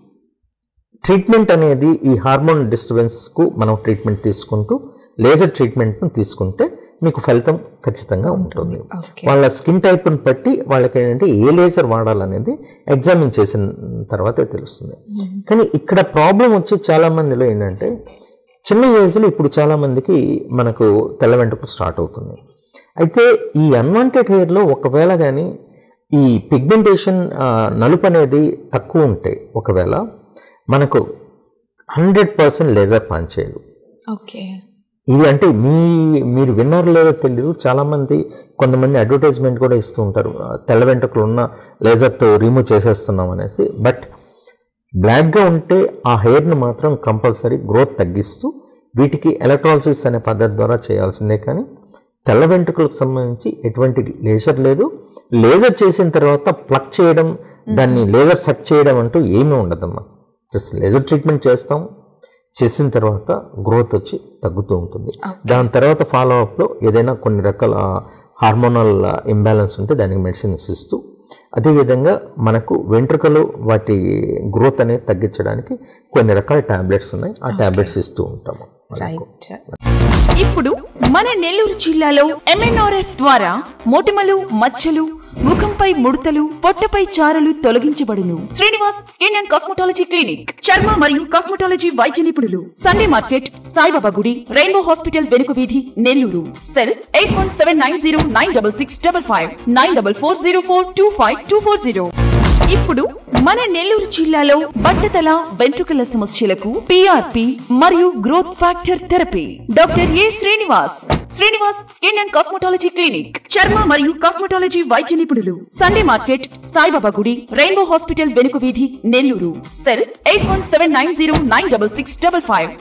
ట్రీట్మెంట్ అనేది ఈ హార్మోన్ డిస్టర్బెన్స్కు మనం ట్రీట్మెంట్ తీసుకుంటూ లేజర్ ట్రీట్మెంట్ను తీసుకుంటే మీకు ఫలితం ఖచ్చితంగా ఉంటుంది వాళ్ళ స్కిన్ టైప్ని బట్టి వాళ్ళకి ఏంటంటే ఏ లేజర్ వాడాలనేది ఎగ్జామిన్ చేసిన తర్వాతే తెలుస్తుంది కానీ ఇక్కడ ప్రాబ్లం వచ్చి చాలా మందిలో ఏంటంటే చిన్న ఏజ్లో ఇప్పుడు చాలా మందికి మనకు తెల్ల వెంట్రుకలు స్టార్ట్ అవుతుంది అయితే ఈ అన్వాంటెడ్ హెయిర్లో ఒకవేళ కానీ ఈ పిగ్మెంటేషన్ నలుపు అనేది తక్కువ ఉంటే ఒకవేళ మనకు హండ్రెడ్ పర్సెంట్ లేజర్ పనిచేయదు ఓకే ఇది అంటే మీ మీరు విన్నారో లేదో తెలియదు చాలామంది కొంతమంది అడ్వర్టైజ్మెంట్ కూడా ఇస్తూ ఉంటారు ఆ, తెల్ల వెంట్రుకలు ఉన్న లేజర్తో రిమూవ్ చేసేస్తున్నాం అనేసి బట్ బ్లాక్గా ఉంటే ఆ హెయిర్ని మాత్రం కంపల్సరీ గ్రోత్ తగ్గిస్తూ వీటికి ఎలక్ట్రాలసిస్ అనే పద్ధతి ద్వారా చేయాల్సిందే కానీ తెల్ల వెంట్రుకలకు సంబంధించి ఎటువంటి లేజర్ లేదు లేజర్ చేసిన తర్వాత ప్లక్ చేయడం దాన్ని లేజర్ సక్ చేయడం అంటూ ఏమీ ఉండదమ్మా జస్ట్ లేజర్ ట్రీట్మెంట్ చేస్తాం చేసిన తర్వాత గ్రోత్ వచ్చి తగ్గుతూ ఉంటుంది దాని తర్వాత ఫాలో అప్లో ఏదైనా కొన్ని రకాల హార్మోనల్ ఇంబ్యాలెన్స్ ఉంటే దానికి మెడిసిన్స్ ఇస్తూ అదేవిధంగా మనకు వెంట్రుకలు వాటి గ్రోత్ అనేది తగ్గించడానికి కొన్ని రకాల టాబ్లెట్స్ ఉన్నాయి ఆ టాబ్లెట్స్ ఇస్తూ ఉంటాము వాళ్ళకు. రైట్ ఇప్పుడు మన నెల్లూరు జిల్లాలో ఎంఎన్ఆర్ఎఫ్ ద్వారా మొటిమలు మచ్చలు ముఖంపై ముడతలు పొట్టపై చారలు తొలగించబడును Srinivas skin and cosmetology clinic చర్మ మరియు కాస్మెటాలజీ వైద్య నిపుణులు సండే మార్కెట్ సాయిబాబా గుడి రెయిన్బో హాస్పిటల్ వెనుక వీధి Nellore cell eight one seven nine zero nine double six double five nine double four zero four two five two four zero ఇప్పుడు మన నెల్లూరు జిల్లాలో బట్టతల వెంట్రుకల సమస్యలకు పిఆర్పి మరియు growth factor therapy doctor A Srinivas Srinivas skin and cosmetology clinic చర్మ మరియు cosmetology వైద్య నిపుణులు సండే మార్కెట్ సాయిబాబా గుడి రెయిన్బో హాస్పిటల్ వెనుక వీధి Nellore cell eight one seven nine zero nine double six double five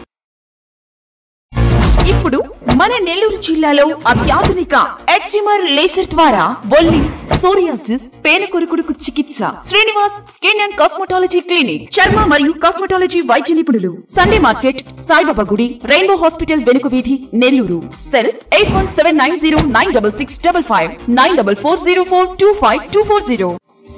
ఇప్పుడు మన నెల్లూరు జిల్లాలో అత్యాధునిక ఎక్సిమర్ లేసర్ ద్వారా బొల్లి సోరియాసిస్ పేనకొరుకుడుకు చికిత్స Srinivas skin and cosmetology clinic చర్మ మరియు కాస్మెటాలజీ వైద్య నిపుణులు సండే మార్కెట్ సాయిబాబా గుడి రెయిన్బో హాస్పిటల్ వెనుక వీధి Nellore cell eight one seven nine zero nine double six double five nine double four zero four two five two four zero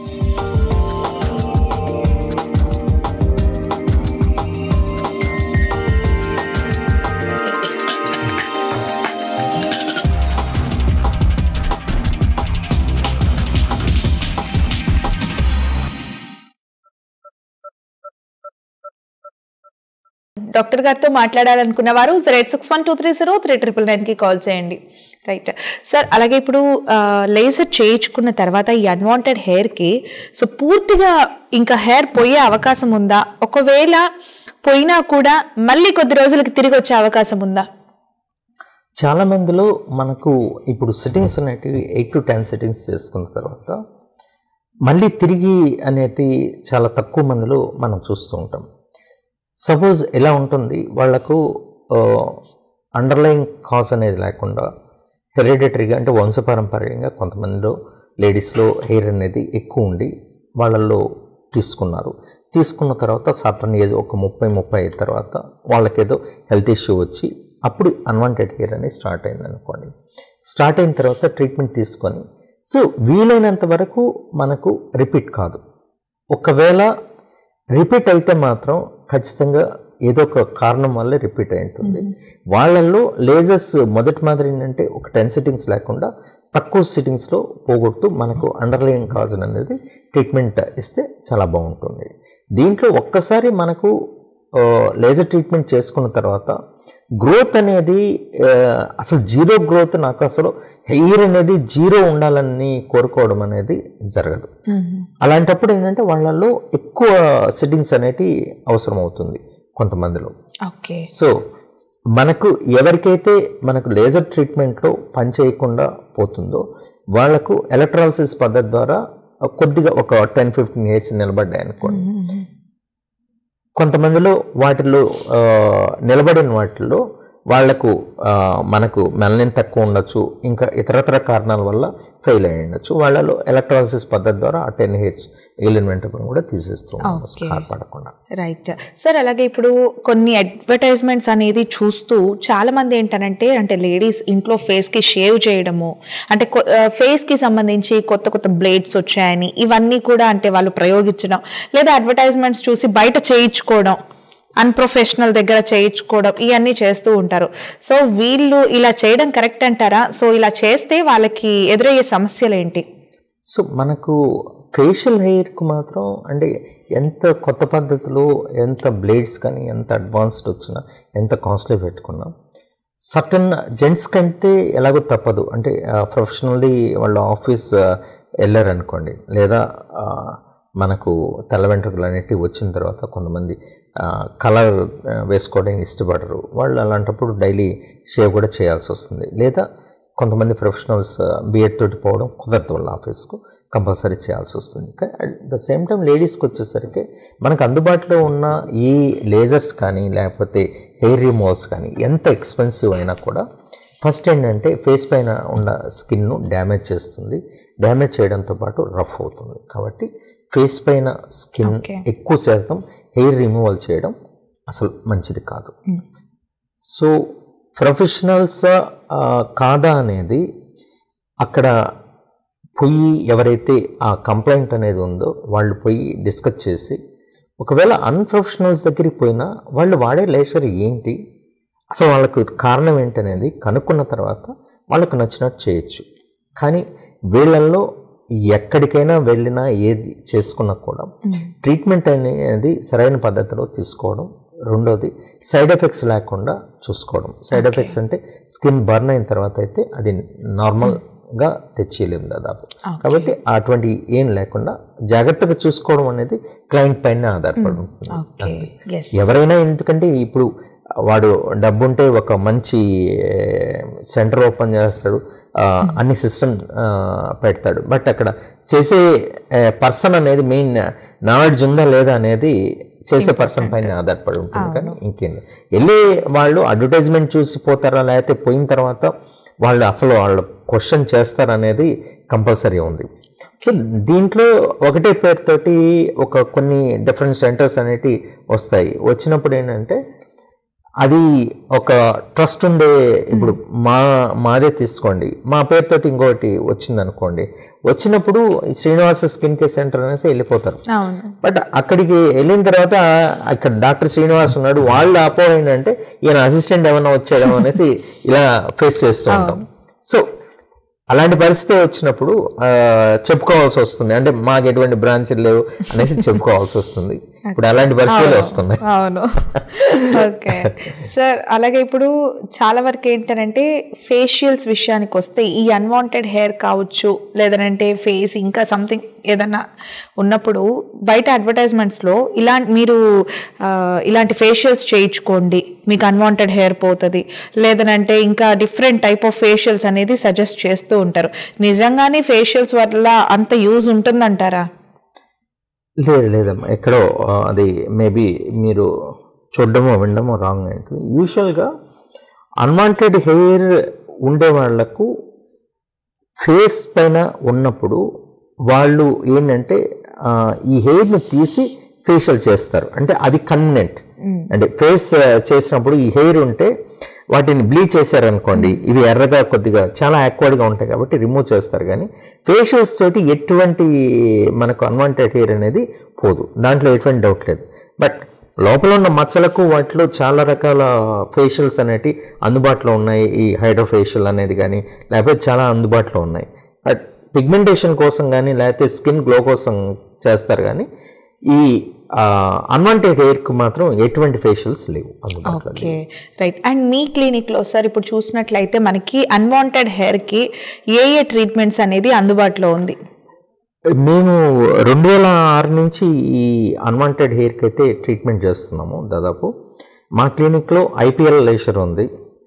doctor గారితో మాట్లాడాలనుకున్న వారు zero eight six one two three zero three triple నైన్కి call చేయండి right sir అలాగే ఇప్పుడు laser చేయించుకున్న తర్వాత ఈ అన్వాంటెడ్ హెయిర్కి సో పూర్తిగా ఇంకా హెయిర్ పోయే అవకాశం ఉందా ఒకవేళ పోయినా కూడా మళ్ళీ కొద్ది రోజులకి తిరిగి వచ్చే అవకాశం ఉందా చాలా మందిలో మనకు ఇప్పుడు సెట్టింగ్స్ అనేటివి ఎయిట్ టు టెన్ సెట్టింగ్స్ చేసుకున్న తర్వాత మళ్ళీ తిరిగి అనేది చాలా తక్కువ మందిలో మనం చూస్తూ ఉంటాం సపోజ్ ఎలా ఉంటుంది వాళ్లకు అండర్లైన్ కాజ్ అనేది లేకుండా హెరిడిటరీగా అంటే వంశపారంపర్యంగా కొంతమందిలో లేడీస్లో హెయిర్ అనేది ఎక్కువ ఉండి వాళ్ళల్లో తీసుకున్నారు తీసుకున్న తర్వాత సర్టన్ ఏజ్ ఒక ముప్పై ముప్పై అయిన తర్వాత వాళ్ళకేదో హెల్త్ ఇష్యూ వచ్చి అప్పుడు అన్వాంటెడ్ హెయిర్ అనేది స్టార్ట్ అయింది అనుకోండి స్టార్ట్ అయిన తర్వాత ట్రీట్మెంట్ తీసుకొని సో వీలైనంత వరకు మనకు రిపీట్ కాదు ఒకవేళ రిపీట్ అయితే మాత్రం ఖచ్చితంగా ఏదో ఒక కారణం వల్లే రిపీట్ అయి ఉంటుంది వాళ్ళల్లో లేజర్స్ మొదటి మాదిరి ఏంటంటే ఒక టెన్ సిట్టింగ్స్ లేకుండా తక్కువ సిట్టింగ్స్లో పోగొడుతూ మనకు అండర్లైన్ కాజ్ అనేది ట్రీట్మెంట్ ఇస్తే చాలా బాగుంటుంది దీంట్లో ఒక్కసారి మనకు లేజర్ ట్రీట్మెంట్ చేసుకున్న తర్వాత గ్రోత్ అనేది ఆ, అసలు జీరో గ్రోత్ నాకు అసలు హెయిర్ అనేది జీరో ఉండాలని కోరుకోవడం అనేది జరగదు అలాంటప్పుడు ఏంటంటే వాళ్ళల్లో ఎక్కువ సిట్టింగ్స్ అనేటివి అవసరం అవుతుంది కొంతమందిలో ఓకే సో మనకు ఎవరికైతే మనకు లేజర్ ట్రీట్మెంట్లో పని చేయకుండా పోతుందో వాళ్ళకు ఎలక్ట్రాలసిస్ పద్ధతి ద్వారా కొద్దిగా ఒక టెన్ ఫిఫ్టీన్ ఇయర్స్ నిలబడ్డాయి అనుకోండి కొంతమందిలో వాటిలో ఆ, నిలబడిన వాటిల్లో వాళ్లకు ఆ, మనకు మెలనిన్ తక్కువ ఉండొచ్చు ఇంకా ఇతరతర కారణాల వల్ల ఫెయిల్ అయి ఉండొచ్చు వాళ్ళలో ఎలక్ట్రాలసిస్ పద్ధతి ద్వారా ఆ టెన్ హెయిర్స్ ఏలియన్ వెంట్రుకలు కూడా తీసేస్తూ ఉంటాము స్కార్ పడకుండా రైట్ సార్ అలాగే ఇప్పుడు కొన్ని అడ్వర్టైజ్మెంట్స్ అనేది చూస్తూ చాలా మంది ఏంటనంటే అంటే లేడీస్ ఇంట్లో ఫేస్ కి షేవ్ చేయడము అంటే ఫేస్ కి సంబంధించి కొత్త కొత్త బ్లేడ్స్ వచ్చాయని ఇవన్నీ కూడా అంటే వాళ్ళు ప్రయోగించడం లేదా అడ్వర్టైజ్మెంట్స్ చూసి బయట చేయించుకోవడం అన్ప్రొఫెషనల్ దగ్గర చేయించుకోవడం ఇవన్నీ చేస్తూ ఉంటారు సో వీళ్ళు ఇలా చేయడం కరెక్ట్ అంటారా సో ఇలా చేస్తే వాళ్ళకి ఎదురయ్యే సమస్యలు ఏంటి సో మనకు ఫేషియల్ హెయిర్కి మాత్రం అంటే ఎంత కొత్త పద్ధతిలో ఎంత బ్లేడ్స్ కానీ ఎంత అడ్వాన్స్డ్ వచ్చినా ఎంత కాస్ట్లీ పెట్టుకున్నా సర్టన్ జెంట్స్ కంటే ఎలాగో తప్పదు అంటే ప్రొఫెషనల్లీ వాళ్ళ ఆఫీస్ వెళ్ళారనుకోండి లేదా ఆ, మనకు తెల్ల వెంట్రుకలు అనేటివి వచ్చిన తర్వాత కొంతమంది కలర్ వేసుకోవడానికి ఇష్టపడరు వాళ్ళు అలాంటప్పుడు డైలీ షేవ్ కూడా చేయాల్సి వస్తుంది లేదా కొంతమంది ప్రొఫెషనల్స్ బిఎడ్ తోటి పోవడం కుదరదు వాళ్ళ ఆఫీస్కు కంపల్సరీ చేయాల్సి వస్తుంది కానీ అట్ ద సేమ్ టైం లేడీస్కి వచ్చేసరికి మనకు అందుబాటులో ఉన్న ఈ లేజర్స్ కానీ లేకపోతే హెయిర్ రిమూవల్స్ కానీ ఎంత ఎక్స్పెన్సివ్ అయినా కూడా ఫస్ట్ ఏంటంటే ఫేస్ పైన ఉన్న స్కిన్ను డ్యామేజ్ చేస్తుంది డ్యామేజ్ చేయడంతో పాటు రఫ్ అవుతుంది కాబట్టి ఫేస్ పైన స్కిన్ ఎక్కువ శాతం హెయిర్ రిమూవల్ చేయడం అసలు మంచిది కాదు సో ప్రొఫెషనల్స్ కాదా అనేది అక్కడ పోయి ఎవరైతే ఆ కంప్లైంట్ అనేది ఉందో వాళ్ళు పోయి డిస్కస్ చేసి ఒకవేళ అన్ప్రొఫెషనల్స్ దగ్గరికి పోయినా వాళ్ళు వాడే లేషర్ ఏంటి అసలు వాళ్ళకు కారణం ఏంటనేది కనుక్కున్న తర్వాత వాళ్ళకు నచ్చినట్టు చేయొచ్చు కానీ వీళ్ళల్లో ఎక్కడికైనా వెళ్ళినా ఏది చేసుకున్నా కూడా ట్రీట్మెంట్ అనేది సరైన పద్ధతిలో తీసుకోవడం రెండోది సైడ్ ఎఫెక్ట్స్ లేకుండా చూసుకోవడం సైడ్ ఎఫెక్ట్స్ అంటే స్కిన్ బర్న్ అయిన తర్వాత అయితే అది నార్మల్గా తెచ్చేయలేము దాదాపు కాబట్టి అటువంటి ఏం లేకుండా జాగ్రత్తగా చూసుకోవడం అనేది క్లయింట్ పైన ఆధారపడి ఉంటుంది ఓకే ఎస్ ఎవరైనా ఎందుకంటే ఇప్పుడు వాడు డబ్బుంటే ఒక మంచి సెంటర్ ఓపెన్ చేస్తాడు ఆ, అన్ని సిస్టమ్ పెడతాడు బట్ అక్కడ చేసే పర్సన్ అనేది మెయిన్ నాలెడ్జ్ ఉందా లేదా అనేది చేసే పర్సన్ పైన ఆధారపడి ఉంటుంది కానీ ఇంకేం లేదు. వెళ్ళి వాళ్ళు అడ్వర్టైజ్మెంట్ చూసి పోతారా లేకపోతే పోయిన తర్వాత వాళ్ళు అసలు వాళ్ళు క్వశ్చన్ చేస్తారనేది కంపల్సరీ ఉంది సో దీంట్లో ఒకటే పేరుతోటి ఒక కొన్ని డిఫరెంట్ సెంటర్స్ అనేటివి వస్తాయి వచ్చినప్పుడు ఏంటంటే అది ఒక ట్రస్ట్ ఉండే ఇప్పుడు మా మాదే తీసుకోండి మా పేరుతోటి ఇంకోటి వచ్చింది అనుకోండి వచ్చినప్పుడు ఈ శ్రీనివాస స్కిన్ కేర్ సెంటర్ అనేసి వెళ్ళిపోతారు అవును బట్ అక్కడికి వెళ్ళిన తర్వాత అక్కడ డాక్టర్ శ్రీనివాస్ ఉన్నాడు వాళ్ళు అపో ఏంటంటే ఈయన అసిస్టెంట్ ఏమైనా వచ్చాడో అనేసి ఇలా ఫేస్ చేస్తూ ఉంటాం సో అలాంటి పరిస్థితి వచ్చినప్పుడు ఆ, చెప్పుకోవాల్సి వస్తుంది అంటే మాకు ఎటువంటి బ్రాంచ్లు లేవు అనేసి చెప్పుకోవాల్సి వస్తుంది ఇప్పుడు అలాంటి పరిస్థితులు వస్తున్నాయి అవును ఓకే సార్ అలాగే ఇప్పుడు చాలా వరకు ఏంటంటే ఫేషియల్స్ విషయానికి వస్తే ఈ అన్వాంటెడ్ హెయిర్ కావచ్చు లేదంటే ఫేస్ ఇంకా సంథింగ్ ఏదన్నా ఉన్నప్పుడు బయట అడ్వర్టైజ్మెంట్స్లో ఇలా మీరు ఆ, ఇలాంటి ఫేషియల్స్ చేయించుకోండి మీకు అన్వాంటెడ్ హెయిర్ పోతుంది లేదనంటే ఇంకా డిఫరెంట్ టైప్ ఆఫ్ ఫేషియల్స్ అనేది సజెస్ట్ చేస్తూ ఉంటారు నిజంగానే ఫేషియల్స్ వల్ల అంత యూజ్ ఉంటుందంటారా లేదు లేదమ్మా ఎక్కడో ఆ, అది మేబీ మీరు చూడడమో వినడమో రాంగ్ అయింది యూజువల్గా అన్వాంటెడ్ హెయిర్ ఉండే వాళ్ళకు ఫేస్ పైన ఉన్నప్పుడు వాళ్ళు ఏంటంటే ఆ, ఈ హెయిర్ని తీసి ఫేషియల్ చేస్తారు అంటే అది కన్వీనెంట్ అంటే ఫేస్ చేసినప్పుడు ఈ హెయిర్ ఉంటే వాటిని బ్లీచ్ చేశారనుకోండి ఇవి ఎర్రగా కొద్దిగా చాలా యాక్వర్డ్గా ఉంటాయి కాబట్టి రిమూవ్ చేస్తారు కానీ ఫేషియల్స్ తోటి ఎటువంటి మనకు అన్వాంటెడ్ హెయిర్ అనేది పోదు దాంట్లో ఎటువంటి డౌట్ లేదు బట్ లోపల ఉన్న మచ్చలకు వాటిలో చాలా రకాల ఫేషియల్స్ అనేవి అందుబాటులో ఉన్నాయి ఈ హైడ్రోఫేషియల్ అనేది కానీ లేకపోతే చాలా అందుబాటులో ఉన్నాయి బట్ పిగ్మెంటేషన్ కోసం కానీ లేకపోతే స్కిన్ గ్లో కోసం చేస్తారు కానీ ఈ అన్వాంటెడ్ హెయిర్కి మాత్రం ఎటువంటి ఫేషియల్స్ లేవు అందుబాటులో ఓకే రైట్ అండ్ మీ క్లినిక్లో సార్ ఇప్పుడు చూసినట్లయితే మనకి అన్వాంటెడ్ హెయిర్కి ఏ ఏ ట్రీట్మెంట్స్ అనేది అందుబాటులో ఉంది మేము రెండు వేల ఆరు నుంచి ఈ అన్వాంటెడ్ హెయిర్కి అయితే ట్రీట్మెంట్ చేస్తున్నాము దాదాపు మా క్లినిక్లో ఐపీఎల్ లేషర్ ఉంది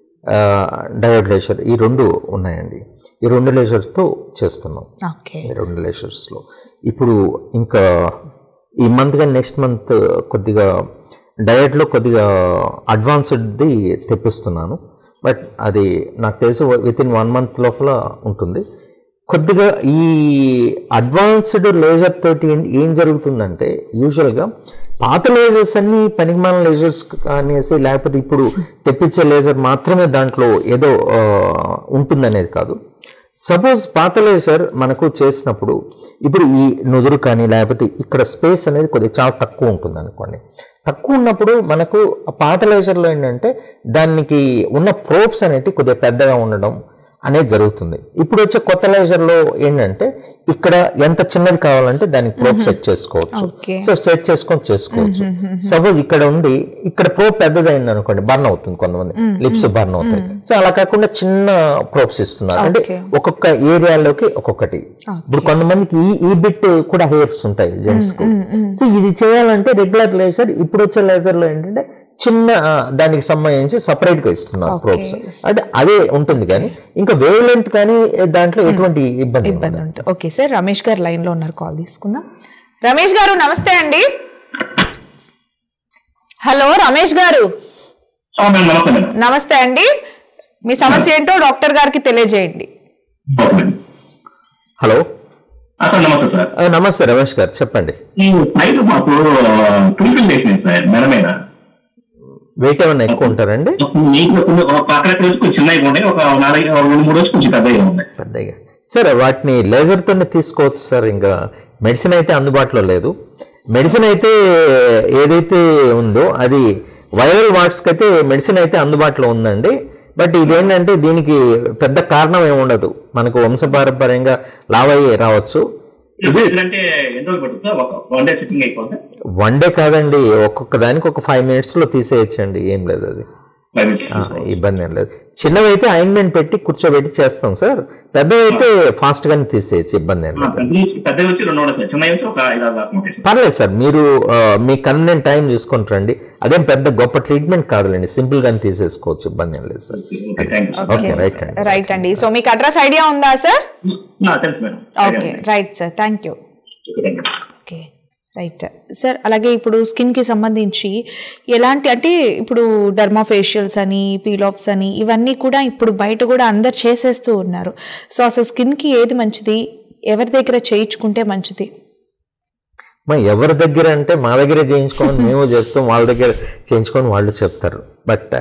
డయోడ్ లేషర్ ఈ రెండు ఉన్నాయండి ఈ రెండు లేషర్స్తో చేస్తున్నాం ఓకే ఈ రెండు లేషర్స్లో ఇప్పుడు ఇంకా ఈ మంత్ కానీ నెక్స్ట్ మంత్ కొద్దిగా డయట్లో కొద్దిగా అడ్వాన్స్డ్ది తెప్పిస్తున్నాను బట్ అది నాకు తెలిసి విత్ ఇన్ వన్ మంత్ లోపల ఉంటుంది కొద్దిగా ఈ అడ్వాన్స్డ్ లేజర్ తోటి ఏం- ఏం జరుగుతుందంటే యూజువల్గా పాత లేజర్స్ అన్ని పనికిమాల లేజర్స్ అనేసి లేకపోతే ఇప్పుడు తెప్పించే లేజర్ మాత్రమే దాంట్లో ఏదో ఆ, ఉంటుందనేది కాదు సపోజ్ పాత లేజర్ మనకు చేసినప్పుడు ఇప్పుడు ఈ నుదురు కానీ లేకపోతే ఇక్కడ స్పేస్ అనేది కొద్దిగా చాలా తక్కువ ఉంటుంది అనుకోండి తక్కువ ఉన్నప్పుడు మనకు ఆ పాత లేజర్లో ఏంటంటే దానికి ఉన్న ప్రోప్స్ అనేవి కొద్దిగా పెద్దగా ఉండడం అనేది జరుగుతుంది ఇప్పుడు వచ్చే కొత్త లేజర్లో ఏంటంటే ఇక్కడ ఎంత చిన్నది కావాలంటే దానికి ప్రోప్ సెట్ చేసుకోవచ్చు Okay. సో సెట్ చేసుకొని చేసుకోవచ్చు సపోజ్ ఇక్కడ ఉండి ఇక్కడ ప్రోప్ పెద్దదైంది అనుకోండి బర్న్ అవుతుంది కొంతమంది లిప్స్ బర్న్ అవుతాయి సో అలా కాకుండా చిన్న ప్రోప్స్ ఇస్తున్నారు అంటే Okay. ఒక్కొక్క ఏరియాలోకి ఒక్కొక్కటి ఇప్పుడు కొంతమందికి ఈ ఈ బిట్ కూడా హెయిర్స్ ఉంటాయి జెంట్స్ కు సో ఇది చేయాలంటే రెగ్యులర్ లేజర్ ఇప్పుడు వచ్చే లేజర్ లో ఏంటంటే చిన్న ఆ, దానికి సంబంధించి సపరేట్ గా ఇస్తున్నారు ప్రోప్స్ అంటే అదే ఉంటుంది కానీ ఇంకా వేవ్ లెంత్ కానీ దాంట్లో ఎటువంటి ఇబ్బంది ఉండదు. ఇబ్బంది ఉంటుంది ఓకే సార్ రమేష్ గారు లైన్లో ఉన్నారు కాల్ తీసుకుందాం రమేష్ గారు నమస్తే అండి హలో రమేష్ గారు ఆ, మేడం నమస్తే మేడం నమస్తే అండి మీ సమస్య ఏంటో డాక్టర్ గారికి తెలియజేయండి ఓకే మేడం హలో ఆ, సార్ నమస్తే సార్ ఆ, నమస్తే రమేష్ గారు చెప్పండి ఈ సైడ్ మాకు ట్రిపుల్ వేసినాయి సార్ మెడ మీద వెయిట్ ఏమైనా ఎక్కువ ఉంటారండి నీకు కొన్ని ఒక అక్కడక్కడ వచ్చి కొంచెం చిన్నగా ఉన్నాయి ఒక నాలుగు ఒక రెండు మూడు వచ్చి కొంచెం పెద్దగా ఉన్నాయి పెద్దగా సరే వాటిని లేజర్తోనే తీసుకోవచ్చు సార్ ఇంకా మెడిసిన్ అయితే అందుబాటులో లేదు మెడిసిన్ అయితే ఏదైతే ఉందో అది వైరల్ వాట్స్కి అయితే మెడిసిన్ అయితే అందుబాటులో ఉందండి బట్ ఇదేంటంటే దీనికి పెద్ద కారణం ఏమి ఉండదు మనకు వంశపారంపర్యంగా లావయ్యి రావచ్చు ఇది అంటే ఎన్ని రోజులు పడుతుంది సార్ ఒక వన్ డే సిట్టింగ్ అయిపోతే వన్ డే కాదండి ఒక్కొక్క దానికి ఒక ఫైవ్ మినిట్స్లో తీసేయచ్చండి ఏం లేదు అది ఫైవ్ మినిట్స్ ఆ, ఇబ్బంది ఏం లేదు చిన్నవి అయితే ఆయింట్మెంట్ పెట్టి కూర్చోబెట్టి చేస్తాం సార్ పెద్దవి అయితే ఫాస్ట్గానే తీసేయచ్చు ఇబ్బంది ఏం లేదు పెద్ద వచ్చి రెండు ఉన్నాయి సార్ చిన్న వచ్చి ఒక ఐదు ఆరు దాకా ఉంటాయి సార్ పర్లేదు సార్ మీరు ఆ, మీ కన్వీనియంట్ టైం చూసుకొని రండి అదేం పెద్ద గొప్ప ట్రీట్మెంట్ కాదులేండి సింపుల్ గానే తీసేసుకోవచ్చు ఇబ్బంది ఏం లేదు sir okay thank you okay right అండి రైట్ అండి సో మీకు అడ్రస్ ఐడియా ఉందా సార్ తెలుసు madam okay right sir thank you thank you okay right sir అలాగే ఇప్పుడు స్కిన్కి సంబంధించి ఎలాంటి అంటే ఇప్పుడు డర్మాఫేషియల్స్ అని పీల్ ఆఫ్స్ అని ఇవన్నీ కూడా ఇప్పుడు బయట కూడా అందరు చేసేస్తూ ఉన్నారు సో అసలు స్కిన్కి ఏది మంచిది ఎవరి దగ్గర చేయించుకుంటే మంచిది మా ఎవరి దగ్గర అంటే మా దగ్గరే చేయించుకోమని మేము చెప్తాం వాళ్ళ దగ్గర చేయించుకొని వాళ్ళు చెప్తారు బట్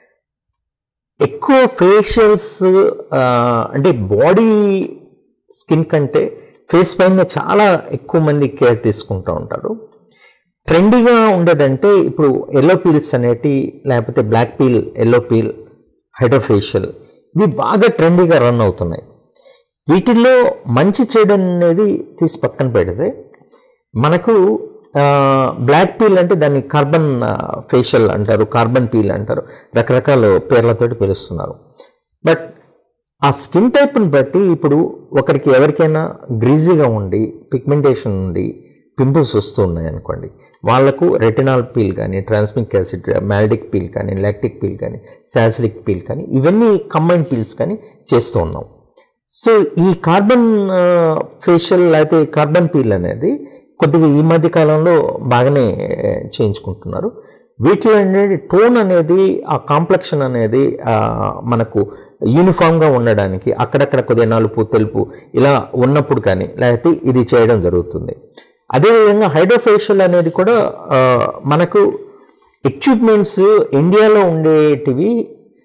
ఎక్కువ ఫేషియల్స్ అంటే బాడీ స్కిన్ కంటే ఫేస్ పైన చాలా ఎక్కువ మంది కేర్ తీసుకుంటూ ఉంటారు ట్రెండీగా ఉండేదంటే ఇప్పుడు ఎల్లో పీల్స్ అనేటి లేకపోతే black peel yellow peel hydrofacial ఇవి బాగా ట్రెండీగా రన్ అవుతున్నాయి వీటిల్లో మంచి చేయడం అనేది తీసి పక్కన పెడితే మనకు బ్లాక్ పీల్ అంటే దాన్ని కార్బన్ ఫేషియల్ అంటారు కార్బన్ పీల్ అంటారు రకరకాల పేర్లతోటి పిలుస్తున్నారు బట్ ఆ స్కిన్ టైప్ని బట్టి ఇప్పుడు ఒకరికి ఎవరికైనా గ్రీజీగా ఉండి పిగ్మెంటేషన్ ఉండి పింపుల్స్ వస్తూ ఉన్నాయి అనుకోండి వాళ్ళకు రెటినాల్ పీల్ కానీ ట్రాన్స్మిక్ యాసిడ్ మ్యాల్డిక్ పీల్ కానీ లాక్టిక్ పీల్ కానీ శాసిడిక్ పీల్ కానీ ఇవన్నీ కంబైన్ పీల్స్ కానీ చేస్తూ ఉన్నాం సో ఈ కార్బన్ ఫేషియల్ లేకపోతే కార్బన్ పీల్ అనేది కొద్దిగా ఈ మధ్య కాలంలో బాగానే చేయించుకుంటున్నారు వీటిలో ఏంటంటే టోన్ అనేది ఆ కాంప్లెక్షన్ అనేది ఆ, మనకు యూనిఫామ్గా ఉండడానికి అక్కడక్కడ కొద్దిగా నలుపు తెలుపు ఇలా ఉన్నప్పుడు కానీ లేకపోతే ఇది చేయడం జరుగుతుంది అదేవిధంగా హైడ్రోఫేషియల్ అనేది కూడా ఆ, మనకు ఎక్విప్మెంట్స్ ఇండియాలో ఉండేటివి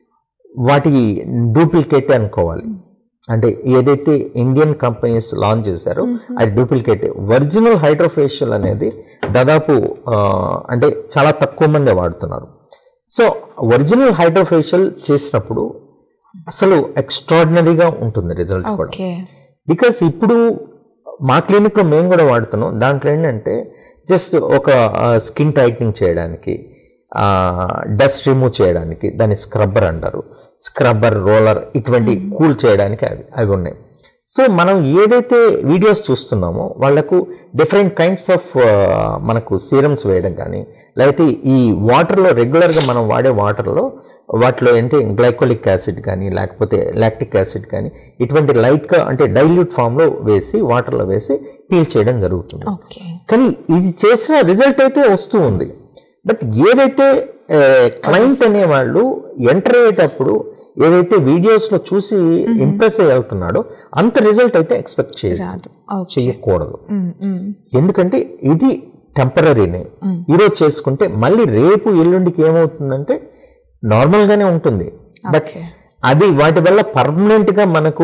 వాటి డూప్లికేట్ అనుకోవాలి అంటే ఏదైతే ఇండియన్ కంపెనీస్ లాంచ్ చేశారో అది డూప్లికేట్ ఒరిజినల్ హైడ్రోఫేషియల్ అనేది దాదాపు ఆ, అంటే చాలా తక్కువ మంది వాడుతున్నారు సో ఒరిజినల్ హైడ్రోఫేషియల్ చేసినప్పుడు అసలు ఎక్స్ట్రాడినరీగా ఉంటుంది రిజల్ట్ కూడా ఓకే బికాస్ ఇప్పుడు మా క్లినిక్లో మేము కూడా వాడుతున్నాం దాంట్లో ఏంటంటే జస్ట్ ఒక స్కిన్ టైట్నింగ్ చేయడానికి డస్ట్ రిమూవ్ చేయడానికి దాన్ని స్క్రబ్బర్ అంటారు స్క్రబ్బర్ రోలర్ ఇటువంటి కూల్ చేయడానికి అవి అవి ఉన్నాయి సో మనం ఏదైతే వీడియోస్ చూస్తున్నామో వాళ్ళకు డిఫరెంట్ కైండ్స్ ఆఫ్ మనకు సీరమ్స్ వేయడం కానీ లేకపోతే ఈ వాటర్లో రెగ్యులర్గా మనం వాడే వాటర్లో వాటిలో ఏంటి గ్లైకోలిక్ యాసిడ్ కానీ లేకపోతే లాక్టిక్ యాసిడ్ కానీ ఇటువంటి లైట్గా అంటే డైల్యూట్ ఫామ్లో వేసి వాటర్లో వేసి పీల్ చేయడం జరుగుతుంది ఓకే కానీ ఇది చేసిన రిజల్ట్ అయితే వస్తూ ఉంది బట్ ఏదైతే క్లయింట్ అనేవాళ్ళు ఎంటర్ అయ్యేటప్పుడు ఏదైతే వీడియోస్లో చూసి ఇంప్రెస్ అయ్యి వెళ్తున్నాడో అంత రిజల్ట్ అయితే ఎక్స్పెక్ట్ చేయరాదు చేయకూడదు ఎందుకంటే ఇది టెంపరీనే ఈరోజు చేసుకుంటే మళ్ళీ రేపు ఎల్లుండికి ఏమవుతుందంటే నార్మల్గానే ఉంటుంది బట్ Okay. అది వాటి వల్ల పర్మనెంట్గా మనకు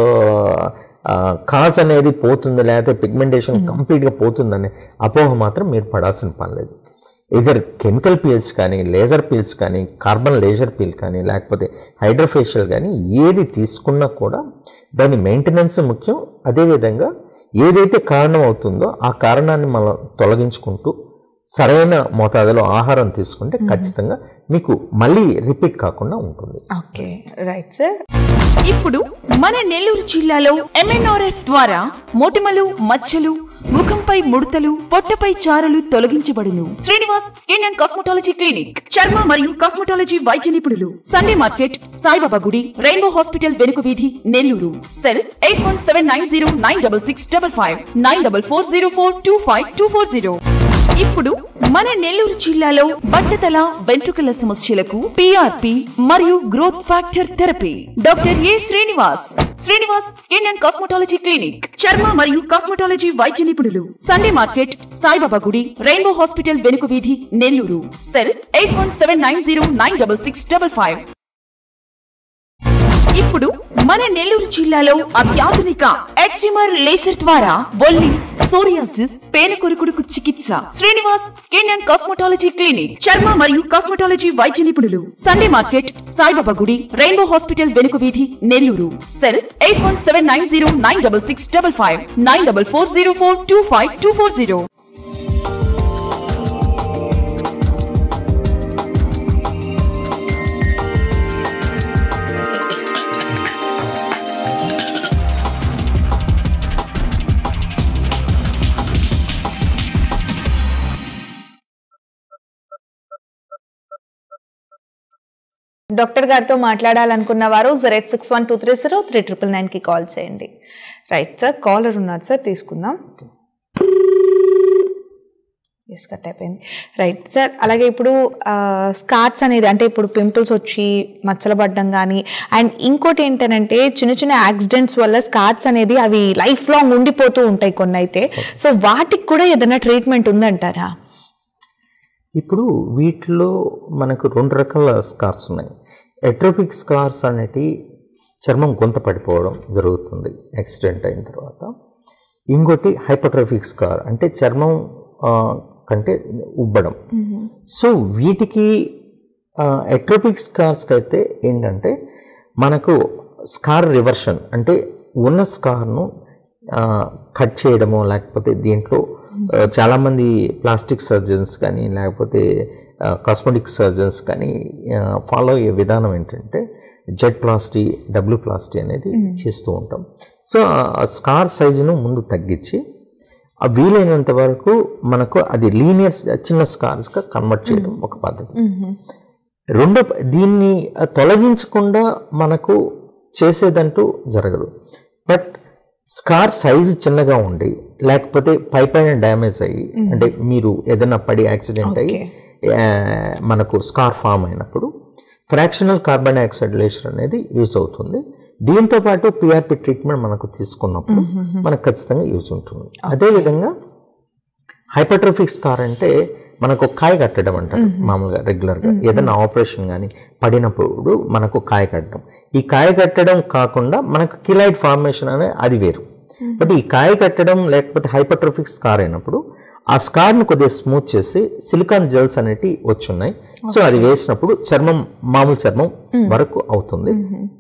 కాజ్ అనేది పోతుంది లేకపోతే పిగ్మెంటేషన్ కంప్లీట్గా పోతుందనే అపోహ మాత్రం మీరు పడాల్సిన పని లేదు ఇదర్ కెమికల్ పీల్స్ కానీ లేజర్ పీల్స్ కానీ కార్బన్ లేజర్ పీల్ కానీ లేకపోతే హైడ్రోఫేషియల్ కానీ ఏది తీసుకున్నా కూడా దాని మెయింటెనెన్స్ ముఖ్యం అదేవిధంగా ఏదైతే కారణం అవుతుందో ఆ కారణాన్ని మనం తొలగించుకుంటూ సరైన మోతాదులో ఆహారం తీసుకుంటే ఖచ్చితంగా మీకు మళ్ళీ రిపీట్ కాకుండా ఉంటుంది ఓకే రైట్ సార్ ఇప్పుడు మన నెల్లూరు జిల్లాలో ఎంఎన్ఆర్ఎఫ్ ద్వారా మొటిమలు మచ్చలు ముఖంపై ముడతలు పొట్టపై చారలు తొలగించబడును Srinivas skin and cosmetology clinic చర్మ మరియు కాస్మెటాలజీ వైద్య నిపుణులు సండే మార్కెట్ సాయిబాబా గుడి రెయిన్బో హాస్పిటల్ వెనుక వీధి Nellore cell eight one seven nine zero nine double six double five nine double four zero four two five two four zero ఇప్పుడు మన నెల్లూరు జిల్లాలో బట్టతల వెంట్రుకల సమస్యలకు పిఆర్పి మరియు growth factor therapy doctor A Srinivas Srinivas skin and cosmetology clinic చర్మ మరియు cosmetology వైద్య నిపుణులు సండే మార్కెట్ సాయిబాబా గుడి రెయిన్బో హాస్పిటల్ వెనుక వీధి Nellore cell eight one seven nine zero nine double six double five ఇప్పుడు మన నెల్లూరు జిల్లాలో అత్యాధునిక ఎక్సిమర్ లేసర్ ద్వారా బొల్లి సోరియాసిస్ పేన కొరుకుడుకు చికిత్స Srinivas skin and cosmetology clinic చర్మ మరియు కాస్మెటాలజీ వైద్య నిపుణులు సండే మార్కెట్ సాయిబాబా గుడి రెయిన్బో హాస్పిటల్ వెనుక వీధి Nellore cell eight one seven nine zero nine double six double five nine double four zero four two five two four zero doctor గారితో మాట్లాడాలనుకున్న వారు zero eight six one two three zero three triple నైన్కి call చేయండి right sir caller ఉన్నారు sir తీసుకుందాం yes cut అయిపోయింది right sir అలాగే ఇప్పుడు స్కార్ట్స్ అనేది అంటే ఇప్పుడు పింపుల్స్ వచ్చి మచ్చలు పడ్డం కానీ అండ్ ఇంకోటి ఏంటంటే చిన్న చిన్న యాక్సిడెంట్స్ వల్ల స్కార్ట్స్ అనేది అవి లైఫ్ లాంగ్ ఉండిపోతూ ఉంటాయి కొన్ని అయితే సో వాటికి కూడా ఏదైనా ట్రీట్మెంట్ ఉందంటారా ఇప్పుడు వీటిలో మనకు రెండు రకాల స్కార్స్ ఉన్నాయి ఎట్రోపిక్ స్కార్స్ అనేటి చర్మం గొంత పడిపోవడం జరుగుతుంది యాక్సిడెంట్ అయిన తర్వాత ఇంకోటి హైపోట్రోఫిక్ స్కార్ అంటే చర్మం ఆ, కంటే ఉబ్బడం సో వీటికి ఎట్రోపిక్ స్కార్స్కి అయితే ఏంటంటే మనకు స్కార్ రివర్షన్ అంటే ఉన్న స్కార్ను కట్ చేయడము లేకపోతే దీంట్లో ఆ, చాలామంది ప్లాస్టిక్ సర్జన్స్ కానీ లేకపోతే కాస్మెటిక్ సర్జన్స్ కానీ ఫాలో అయ్యే విధానం ఏంటంటే జెడ్ ప్లాస్టీ డబ్ల్యూ ప్లాస్టీ అనేది చేస్తూ ఉంటాం సో ఆ స్కార్ సైజును ముందు తగ్గించి ఆ వీలైనంత వరకు మనకు అది లీనియర్ చిన్న స్కార్స్గా కన్వర్ట్ చేయడం ఒక పద్ధతి రెండో ప- దీన్ని తొలగించకుండా మనకు చేసేదంటూ జరగదు బట్ స్కార్ సైజు చిన్నగా ఉండి లేకపోతే పై పైన డ్యామేజ్ అయ్యి అంటే మీరు ఏదైనా పడి యాక్సిడెంట్ అయ్యి ఆ, మనకు స్కార్ ఫామ్ అయినప్పుడు ఫ్రాక్షనల్ కార్బన్ డైఆక్సైడ్ లేషర్ అనేది యూజ్ అవుతుంది దీంతో పాటు పిఆర్పి ట్రీట్మెంట్ మనకు తీసుకున్నప్పుడు మనకు ఖచ్చితంగా యూజ్ ఉంటుంది అదేవిధంగా హైపర్ట్రోఫిక్ స్కార్ అంటే మనకు కాయ కట్టడం అంటారు మామూలుగా రెగ్యులర్గా ఏదైనా ఆపరేషన్ కానీ పడినప్పుడు మనకు కాయ కట్టడం ఈ కాయ కట్టడం కాకుండా మనకు కిలైట్ ఫార్మేషన్ అనే అది వేరు బట్ ఈ కాయ కట్టడం లేకపోతే హైపర్ట్రోఫిక్ స్కార్ అయినప్పుడు ఆ స్కార్ను కొద్దిగా స్మూత్ చేసి సిలికాన్ జెల్స్ అనేటివి వచ్చున్నాయి సో అది వేసినప్పుడు చర్మం మామూలు చర్మం వరకు అవుతుంది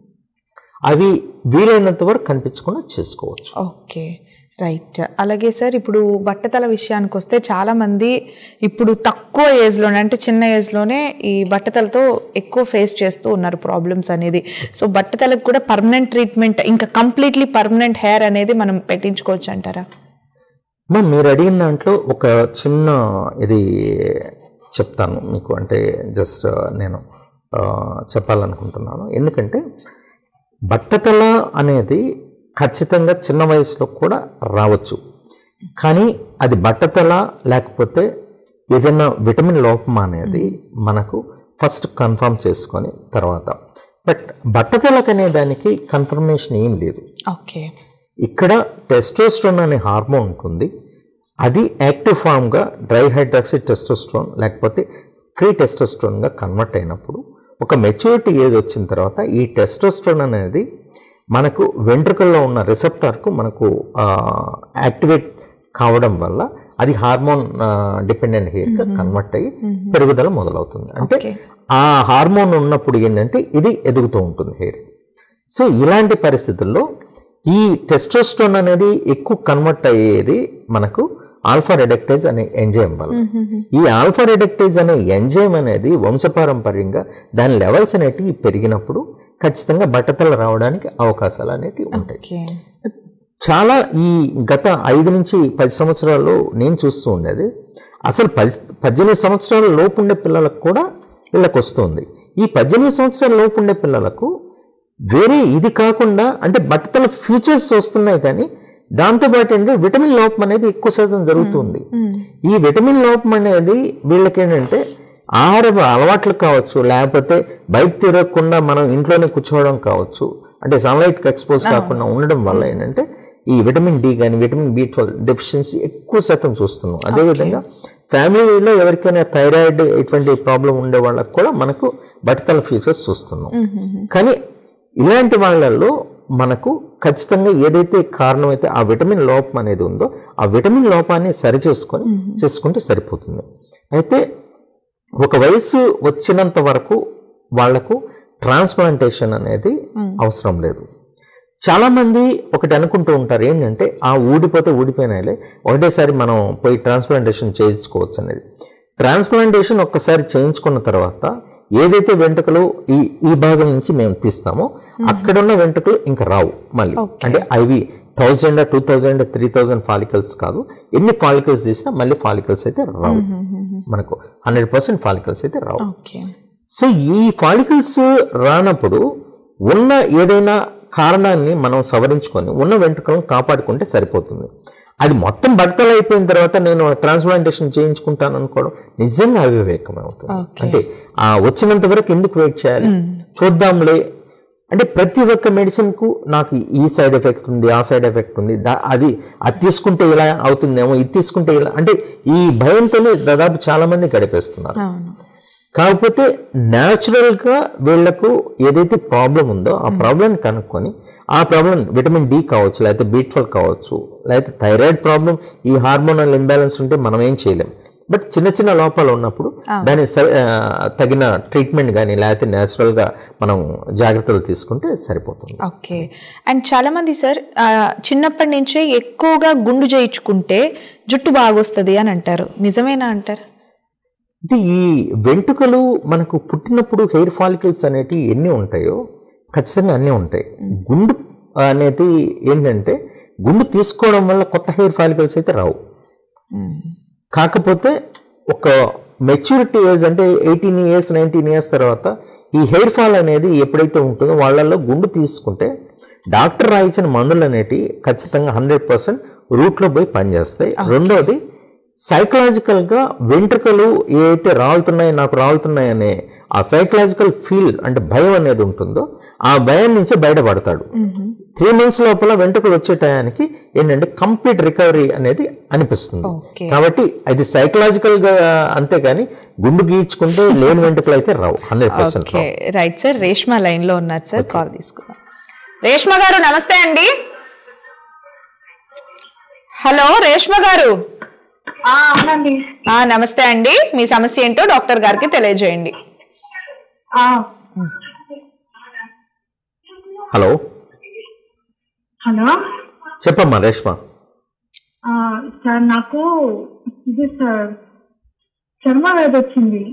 అవి వీలైనంత వరకు కనిపించకుండా చేసుకోవచ్చు ఓకే రైట్ అలాగే సార్ ఇప్పుడు బట్టతల విషయానికి వస్తే చాలా మంది ఇప్పుడు తక్కువ ఏజ్లోనే అంటే చిన్న ఏజ్లోనే ఈ బట్టతలతో ఎక్కువ ఫేస్ చేస్తూ ఉన్నారు ప్రాబ్లమ్స్ అనేది సో బట్టతలకు కూడా పర్మనెంట్ ట్రీట్మెంట్ ఇంకా కంప్లీట్లీ పర్మనెంట్ హెయిర్ అనేది మనం పెట్టించుకోవచ్చు అంటారా మా మీరు అడిగిన దాంట్లో ఒక చిన్న ఇది చెప్తాను మీకు అంటే జస్ట్ నేను ఆ, చెప్పాలనుకుంటున్నాను ఎందుకంటే బట్టతల అనేది ఖచ్చితంగా చిన్న వయసులో కూడా రావచ్చు కానీ అది బట్టతల లేకపోతే ఏదైనా విటమిన్ లోపం అనేది మనకు ఫస్ట్ కన్ఫర్మ్ చేసుకొని తర్వాత బట్ బట్టతలకు అనే దానికి కన్ఫర్మేషన్ ఏం లేదు ఓకే ఇక్కడ టెస్టోస్ట్రోన్ అనే హార్మోన్ ఉంటుంది అది యాక్టివ్ ఫామ్గా డ్రై హైడ్రాక్సీ టెస్టోస్ట్రోన్ లేకపోతే ఫ్రీ టెస్టోస్ట్రోన్గా కన్వర్ట్ అయినప్పుడు ఒక మెచ్యూరిటీ ఏజ్ వచ్చిన తర్వాత ఈ టెస్టోస్ట్రోన్ అనేది మనకు వెంట్రుకల్లో ఉన్న రిసెప్టార్కు మనకు యాక్టివేట్ కావడం వల్ల అది హార్మోన్ డిపెండెంట్ హెయిర్గా కన్వర్ట్ అయ్యి పెరుగుదల మొదలవుతుంది అంటే ఆ హార్మోన్ ఉన్నప్పుడు ఏంటంటే ఇది ఎదుగుతూ ఉంటుంది హెయిర్ సో ఇలాంటి పరిస్థితుల్లో ఈ టెస్టోస్టోన్ అనేది ఎక్కువ కన్వర్ట్ అయ్యేది మనకు ఆల్ఫా రెడక్టేజ్ అనే ఎంజైమ్ వల్ల ఈ ఆల్ఫా రెడక్టేజ్ అనే ఎంజైమ్ అనేది వంశపారంపర్యంగా దాని లెవెల్స్ అనేటివి పెరిగినప్పుడు ఖచ్చితంగా బట్టతల రావడానికి అవకాశాలు అనేటివి ఉంటాయి ఓకే చాలా ఈ గత ఐదు నుంచి పది సంవత్సరాల్లో నేను చూస్తూ ఉండేది అసలు పది పద్దెనిమిది సంవత్సరాల లోపు ఉండే పిల్లలకు కూడా వీళ్ళకి వస్తుంది ఈ పద్దెనిమిది సంవత్సరాల లోపు ఉండే పిల్లలకు వేరే ఇది కాకుండా అంటే బట్టతల ఫ్యూచర్స్ వస్తున్నాయి కానీ దాంతోపాటు ఏంటంటే విటమిన్ లోపం అనేది ఎక్కువ శాతం జరుగుతుంది ఈ విటమిన్ లోపం అనేది వీళ్ళకి ఏంటంటే ఆహార అలవాట్లు కావచ్చు లేకపోతే బయట తిరగకుండా మనం ఇంట్లోనే కూర్చోవడం కావచ్చు అంటే సన్లైట్కి ఎక్స్పోజ్ కాకుండా ఉండడం వల్ల ఏంటంటే ఈ విటమిన్ డి కానీ విటమిన్ బి ట్వెల్వ్ డెఫిషియన్సీ ఎక్కువ శాతం చూస్తున్నాం అదేవిధంగా ఫ్యామిలీలో ఎవరికైనా థైరాయిడ్ ఇటువంటి ప్రాబ్లం ఉండే వాళ్ళకి కూడా మనకు బట్టతల ఫ్యూచర్స్ చూస్తున్నాం కానీ ఇలాంటి వాళ్ళల్లో మనకు ఖచ్చితంగా ఏదైతే కారణమైతే ఆ విటమిన్ లోపం అనేది ఉందో ఆ విటమిన్ లోపాన్ని సరి చేసుకొని చేసుకుంటే సరిపోతుంది అయితే ఒక వయసు వచ్చినంత వరకు వాళ్లకు ట్రాన్స్ప్లాంటేషన్ అనేది అవసరం లేదు చాలా మంది ఒకటి అనుకుంటూ ఉంటారు ఏంటంటే ఆ ఊడిపోతే ఊడిపోయినాయిలే ఒకటేసారి మనం పోయి ట్రాన్స్ప్లాంటేషన్ చేయించుకోవచ్చు అనేది ట్రాన్స్ప్లాంటేషన్ ఒక్కసారి చేయించుకున్న తర్వాత ఏదైతే వెంట్రుకలు ఈ ఈ భాగం నుంచి మేము తీస్తామో అక్కడున్న వెంట్రుకలు ఇంకా రావు మళ్ళీ అంటే అవి thousand two thousand three thousand follicles కాదు ఎన్ని ఫాలికల్స్ తీసినా మళ్ళీ ఫాలికల్స్ అయితే రావు మనకు హండ్రెడ్ పర్సెంట్ ఫాలికల్స్ అయితే రావు ఓకే సో ఈ ఫాలికల్స్ రానప్పుడు ఉన్న ఏదైనా కారణాన్ని మనం సవరించుకొని ఉన్న వెంట్రుకలను కాపాడుకుంటే సరిపోతుంది అది మొత్తం బట్టలు అయిపోయిన తర్వాత నేను ట్రాన్స్ప్లాంటేషన్ చేయించుకుంటాను అనుకోవడం నిజంగా అవివేకం అవుతుంది అంటే ఆ వచ్చినంత వరకు ఎందుకు వెయిట్ చేయాలి చూద్దాంలే అంటే ప్రతి ఒక్క మెడిసిన్కు నాకు ఈ సైడ్ ఎఫెక్ట్ ఉంది ఆ సైడ్ ఎఫెక్ట్ ఉంది దా- అది అది తీసుకుంటే ఇలా అవుతుందేమో ఇది తీసుకుంటే ఇలా అంటే ఈ భయంతోనే దాదాపు చాలా మంది గడిపేస్తున్నారు అవును కాకపోతే న్యాచురల్గా వీళ్ళకు ఏదైతే ప్రాబ్లం ఉందో ఆ ప్రాబ్లం కనుక్కొని ఆ ప్రాబ్లం విటమిన్ డి కావచ్చు లేకపోతే బీ ట్వెల్వ్ కావచ్చు లేకపోతే థైరాయిడ్ ప్రాబ్లం ఈ హార్మోనల్ ఇంబ్యాలెన్స్ ఉంటే మనం ఏం చేయలేం బట్ చిన్న చిన్న లోపాలు ఉన్నప్పుడు దాని స- ఆ, తగిన ట్రీట్మెంట్ కానీ లేకపోతే న్యాచురల్గా మనం జాగ్రత్తలు తీసుకుంటే సరిపోతుంది ఓకే అండ్ చాలా మంది సార్ ఆ, చిన్నప్పటి నుంచే ఎక్కువగా గుండు చేయించుకుంటే జుట్టు బాగొస్తుంది అని అంటారు నిజమేనా అంటారు అంటే ఈ వెంట్రుకలు మనకు పుట్టినప్పుడు హెయిర్ ఫాలికల్స్ అనేటివి ఎన్ని ఉంటాయో ఖచ్చితంగా అన్నీ ఉంటాయి గుండు అనేది ఏంటంటే గుండు తీసుకోవడం వల్ల కొత్త హెయిర్ ఫాలికల్స్ అయితే రావు కాకపోతే ఒక మెచ్యూరిటీ ఏజ్ అంటే ఎయిటీన్ ఇయర్స్ నైన్టీన్ ఇయర్స్ తర్వాత ఈ హెయిర్ ఫాల్ అనేది ఎప్పుడైతే ఉంటుందో వాళ్ళల్లో గుండు తీసుకుంటే డాక్టర్ రాయించిన మందులు అనేటివి ఖచ్చితంగా హండ్రెడ్ పర్సెంట్ రూట్లో పోయి పనిచేస్తాయి రెండోది సైకలాజికల్గా వెంట్రుకలు ఏవైతే రాలుతున్నాయి నాకు రాలుతున్నాయి అనే ఆ సైకలాజికల్ ఫీల్ అంటే భయం అనేది ఉంటుందో ఆ భయం నుంచి బయటపడతాడు త్రీ మంత్స్ లోపల వెంట్రుకలు వచ్చే టయానికి ఏంటంటే కంప్లీట్ రికవరీ అనేది అనిపిస్తుంది Okay. కాబట్టి అది సైకలాజికల్ గా అంతేగాని గుండు గీచుకుంటే లేని వెంట్రుకలు అయితే రావు hundred percent okay right sir Reshma line లో ఉన్నారు సార్ కాల్ తీసుకుందాం రేష్మ గారు నమస్తే అండి హలో రేష్మ గారు ఆ, అవునండి ఆ నమస్తే అండి మీ సమస్య ఏంటో డాక్టర్ గారికి తెలియజేయండి ఆ, హలో హలో చెప్పమ్మా రేష్మ ఆ, సార్ నాకు ఇది సార్ చర్మ వ్యాధి వచ్చింది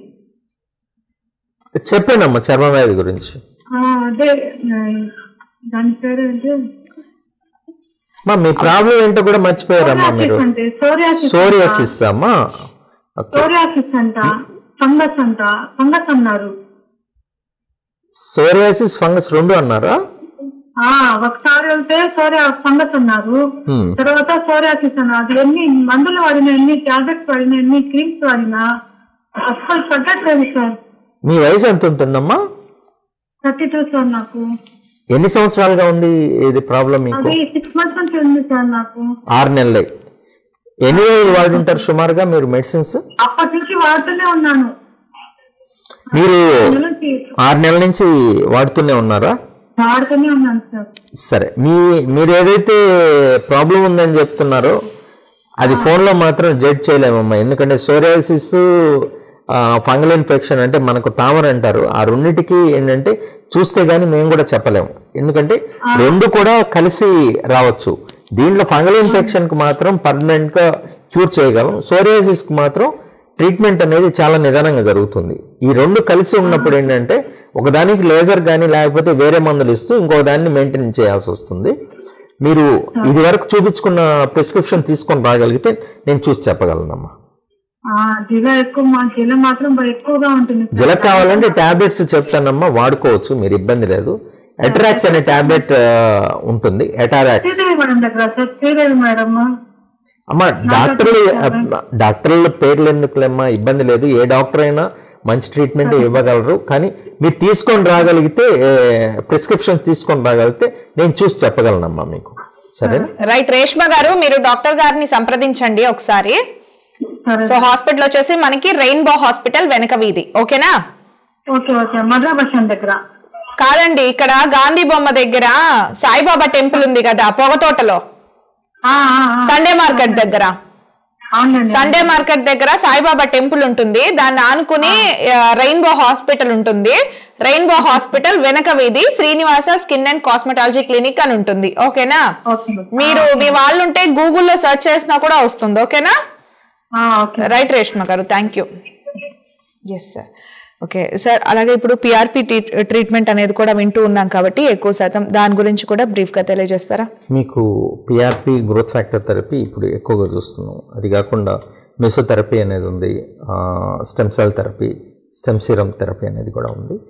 చెప్పానమ్మా చర్మ వ్యాధి గురించి ఆ, అదే ఆ, దాని పేరు ఏంటి? మా మీ ప్రాబ్లం ఏంటో కూడా మర్చిపోయారమ్మా మీరు సోరియాసిస్ అంటే సోరియాసిస్ సోరియాసిస్ అమ్మా ఓకే సోరియాసిస్ అంట ఫంగస్ అంట ఫంగస్ అన్నారు సోరియాసిస్ ఫంగస్ రెండు అన్నారా ఆ ఒకసారి వెళ్తే సోరియా ఫంగస్ అన్నారు Hmm. తర్వాత సోరియాసిస్ అన్నారు అది ఎన్ని మందులు వాడినా ఎన్ని టాబ్లెట్స్ వాడినా ఎన్ని క్రీమ్స్ వాడినా అస్సలు తగ్గట్లేదు సార్ మీ వయసు ఎంత ఉంటుందమ్మా థర్టీ టూ సార్ నాకు ఎన్ని సంవత్సరాలుగా ఉంది ఇది ప్రాబ్లం మీకు అది సిక్స్ మంత్స్ నుంచి ఉంది సార్ నాకు ఆరు నెలలే ఎన్ని రోజులు వాడుంటారు సుమారుగా మీరు మెడిసిన్స్ అప్పటి నుంచి వాడుతూనే ఉన్నాను మీరు నుంచి ఆరు నెలల నుంచి వాడుతూనే ఉన్నారా వాడుతూనే ఉన్నాను సార్ సరే మీ మీరు ఏదైతే ప్రాబ్లం ఉందని చెప్తున్నారో అది ఫోన్లో మాత్రం జడ్జ్ చేయలేమమ్మా ఎందుకంటే సోరియాసిస్ ఫంగల్ ఇన్ఫెక్షన్ అంటే మనకు తామర అంటారు ఆ రెండిటికి ఏంటంటే చూస్తే గానీ మేము కూడా చెప్పలేము ఎందుకంటే రెండు కూడా కలిసి రావచ్చు దీంట్లో ఫంగల్ ఇన్ఫెక్షన్కి మాత్రం పర్మనెంట్గా క్యూర్ చేయగలం సోరియాసిస్కి మాత్రం ట్రీట్మెంట్ అనేది చాలా నిదానంగా జరుగుతుంది ఈ రెండు కలిసి ఉన్నప్పుడు ఏంటంటే ఒకదానికి లేజర్ కానీ లేకపోతే వేరే మందులు ఇస్తూ ఇంకో దాన్ని మెయింటైన్ చేయాల్సి వస్తుంది మీరు ఇది వరకు చూపించుకున్న ప్రిస్క్రిప్షన్ తీసుకొని రాగలిగితే నేను చూసి చెప్పగలనమ్మా ఆ, జిల ఎక్కువ మా జిల మాత్రం బాగా ఎక్కువగా ఉంటుంది సార్. జల కావాలంటే టాబ్లెట్స్ చెప్తానమ్మా వాడుకోవచ్చు మీరు ఇబ్బంది లేదు ఎట్రాక్స్ అనే టాబ్లెట్ ఉంటుంది ఎటారాక్స్ శ్రీదేవి మేడం దగ్గర సార్ శ్రీదేవి మేడం అమ్మా డాక్టర్లు డాక్టర్ల పేర్లు ఎందుకులేమ్మా ఇబ్బంది లేదు ఏ డాక్టర్ అయినా మంచి ట్రీట్మెంట్ ఇవ్వగలరు కానీ మీరు తీసుకొని రాగలిగితే ప్రిస్క్రిప్షన్ తీసుకొని రాగలిగితే నేను చూసి చెప్పగలనమ్మా మీకు సరేనా రైట్ రేష్మ గారు మీరు డాక్టర్ గారిని సంప్రదించండి ఒకసారి సరే సో హాస్పిటల్ వచ్చేసి మనకి రెయిన్బో హాస్పిటల్ వెనక వీధి ఓకేనా okay okay Madhura bus stand దగ్గర కాదండి ఇక్కడ గాంధీ బొమ్మ దగ్గర సాయిబాబా టెంపుల్ ఉంది కదా పొగతోటలో ఆ, ఆ, ఆ. సండే మార్కెట్ దగ్గర అవునండి సండే మార్కెట్ దగ్గర సాయిబాబా టెంపుల్ ఉంటుంది దాన్ని ఆనుకుని ఆ, రెయిన్బో హాస్పిటల్ ఉంటుంది రెయిన్బో హాస్పిటల్ వెనక వీధి Srinivasa skin and cosmetology clinic అని ఉంటుంది ఓకేనా ఓకే మీరు మీ వాళ్ళు ఉంటే గూగుల్లో సెర్చ్ చేసినా కూడా వస్తుంది ఓకేనా ఆ, ఓకే రైట్ రేష్మ గారు thank you yes sir okay sir అలాగే ఇప్పుడు పిఆర్పి ట్రీట్మెంట్ అనేది కూడా వింటూ ఉన్నాం కాబట్టి ఎక్కువ శాతం దాని గురించి కూడా బ్రీఫ్గా తెలియజేస్తారా మీకు పిఆర్పి గ్రోత్ ఫ్యాక్టర్ థెరపీ ఇప్పుడు ఎక్కువగా చూస్తున్నాం అది కాకుండా మెసోథెరపీ అనేది ఉంది stem cell therapy stem serum therapy అనేది కూడా ఉంది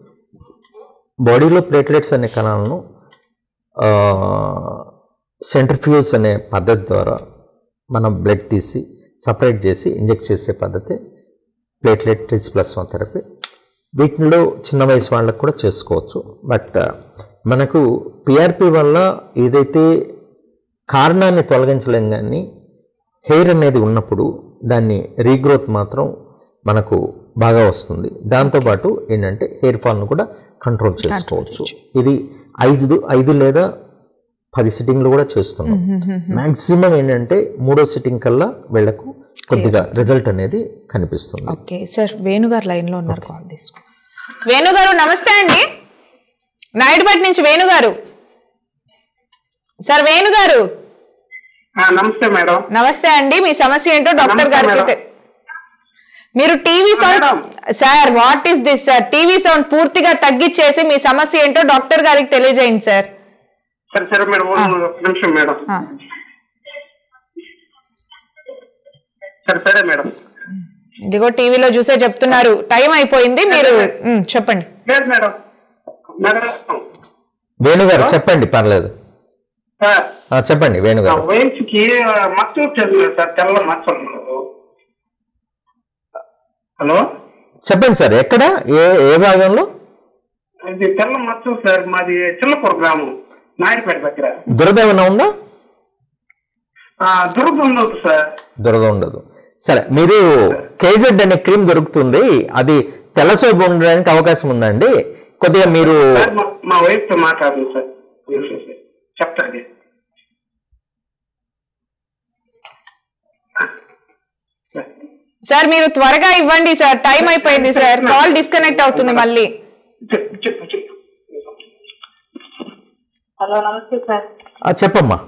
బాడీలో ప్లేట్లెట్స్ అనే కణాలను సెంట్రిఫ్యూజ్ అనే పద్ధతి ద్వారా మనం బ్లడ్ తీసి సపరేట్ చేసి ఇంజెక్ట్ చేసే పద్ధతి ప్లేట్లెట్ రిచ్ ప్లస్మా థెరపీ వీటిలో చిన్న వయసు వాళ్ళకు కూడా చేసుకోవచ్చు బట్ మనకు పిఆర్పి వల్ల ఏదైతే కారణాన్ని తొలగించలేం కానీ హెయిర్ అనేది ఉన్నప్పుడు దాన్ని రీగ్రోత్ మాత్రం మనకు బాగా వస్తుంది దాంతోపాటు ఏంటంటే హెయిర్ ఫాల్ను కూడా కంట్రోల్ చేసుకోవచ్చు ఇది ఐదు ఐదు లేదా పది సిట్టింగ్లు కూడా చేస్తున్నాం మ్యాక్సిమం ఏంటంటే మూడో సిట్టింగ్ కల్లా వీళ్ళకు కొద్దిగా రిజల్ట్ అనేది కనిపిస్తుంది ఓకే సార్ వేణుగారు లైన్లో ఉన్నారు కాల్ తీసుకో వేణుగారు నమస్తే అండి నాయుడుపేట నుంచి వేణుగారు సార్ వేణుగారు ఆ, నమస్తే మేడం నమస్తే అండి మీ సమస్య ఏంటో డాక్టర్ నమస్తే గారికి మేడం. తె- మీరు TV sound madam. Sir what is this sir TV sound పూర్తిగా తగ్గించేసి మీ సమస్య ఏంటో డాక్టర్ గారికి తెలియజేయండి సార్ సరే సరే మేడం ఒక నిమిషం మేడం ఆ. సరే సరే మేడం ఇదిగో టీవీలో చూసే చెప్తున్నారు టైం అయిపోయింది మీరు ఉమ్, చెప్పండి లేదు మేడం మేడం వేణుగారు చెప్పండి పర్లేదు సార్ ఆ, చెప్పండి నా వేణుగారు వయసుకి మచ్చ వచ్చేది సార్ తెల్ల మచ్చలు హలో చెప్పండి సార్ ఎక్కడ ఏ ఏ భాగంలో ఇది తెల్ల మచ్చలు సార్ మాది చిన్నపూర్ గ్రామం నాయుడుపేట దగ్గర దురద ఏమైనా ఉందా ఆ, దురద ఉండదు సార్ దురద ఉండదు సరే మీరు కేజెడ్ అనే క్రీమ్ దొరుకుతుంది అది తెల్లసోపు ఉండడానికి అవకాశం ఉందండి కొద్దిగా మీరు సార్ మా- మా వైఫ్ తో మాట్లాడండి సార్ చెప్తాను సార్ మీరు త్వరగా ఇవ్వండి సార్ టైం అయిపోయింది సార్ కాల్ డిస్కనెక్ట్ అవుతుంది మళ్ళీ చెప్పు చెప్పు చెప్పు హలో నమస్తే సార్ ఆ, చెప్పమ్మా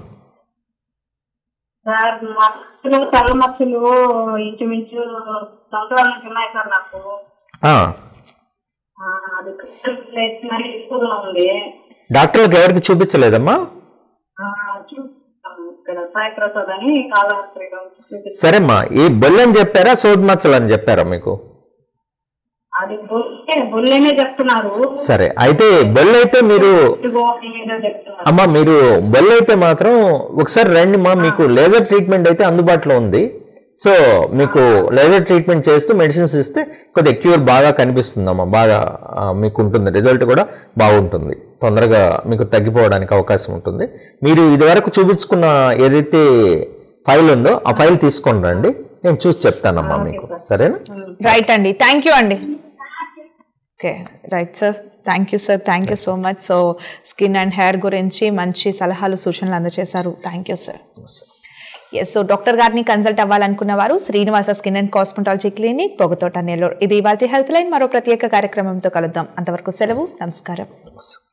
సార్ మా మచ్చలు తెల్ల మచ్చలు ఇంచుమించు సంవత్సరాల నుంచి ఉన్నాయి సార్ నాకు ఆ, ఆ, అది ప్లేస్ మరి ఎక్కువగా ఉంది డాక్టర్లకు ఎవరికి చూపించలేదమ్మా ఆ, చూస్తాము ఇక్కడ సాయి ప్రసాద్ అని కాళహస్తిలో చూపిస్తాను. సరేమ్మా ఈ బొల్లని చెప్పారా సోది మచ్చలు అని చెప్పారా మీకు అది బొల్లే బొల్లేనే చెప్తున్నారు సరే అయితే బొల్లు అయితే మీరు ఇదిగో మీద చెప్తున్నారు అమ్మా మీరు బొల్లు అయితే మాత్రం ఒకసారి రండి మా మీకు లేజర్ ట్రీట్మెంట్ అయితే అందుబాటులో ఉంది సో మీకు లేజర్ ట్రీట్మెంట్ చేస్తూ మెడిసిన్స్ ఇస్తే కొద్దిగా క్యూర్ బాగా కనిపిస్తుందమ్మా బాగా ఆ, మీకు ఉంటుంది రిజల్ట్ కూడా బాగుంటుంది తొందరగా మీకు తగ్గిపోవడానికి అవకాశం ఉంటుంది మీరు ఇదివరకు చూపించుకున్న ఏదైతే ఫైల్ ఉందో ఆ ఫైల్ తీసుకొని రండి నేను చూసి చెప్తానమ్మా మీకు సరేనా రైట్ అండి థ్యాంక్ యూ అండి okay right sir thank you sir thank you so much so skin and hair గురించి మంచి సలహాలు సూచనలు అందజేశారు thank you sir yes so doctor గారిని కన్సల్ట్ అవ్వాలనుకున్న వారు Srinivasa skin and cosmetology clinic Pogathota Nellore ఇది ఇవాళ హెల్త్ లైన్ మరో ప్రత్యేక కార్యక్రమంతో కలుద్దాం అంతవరకు సెలవు నమస్కారం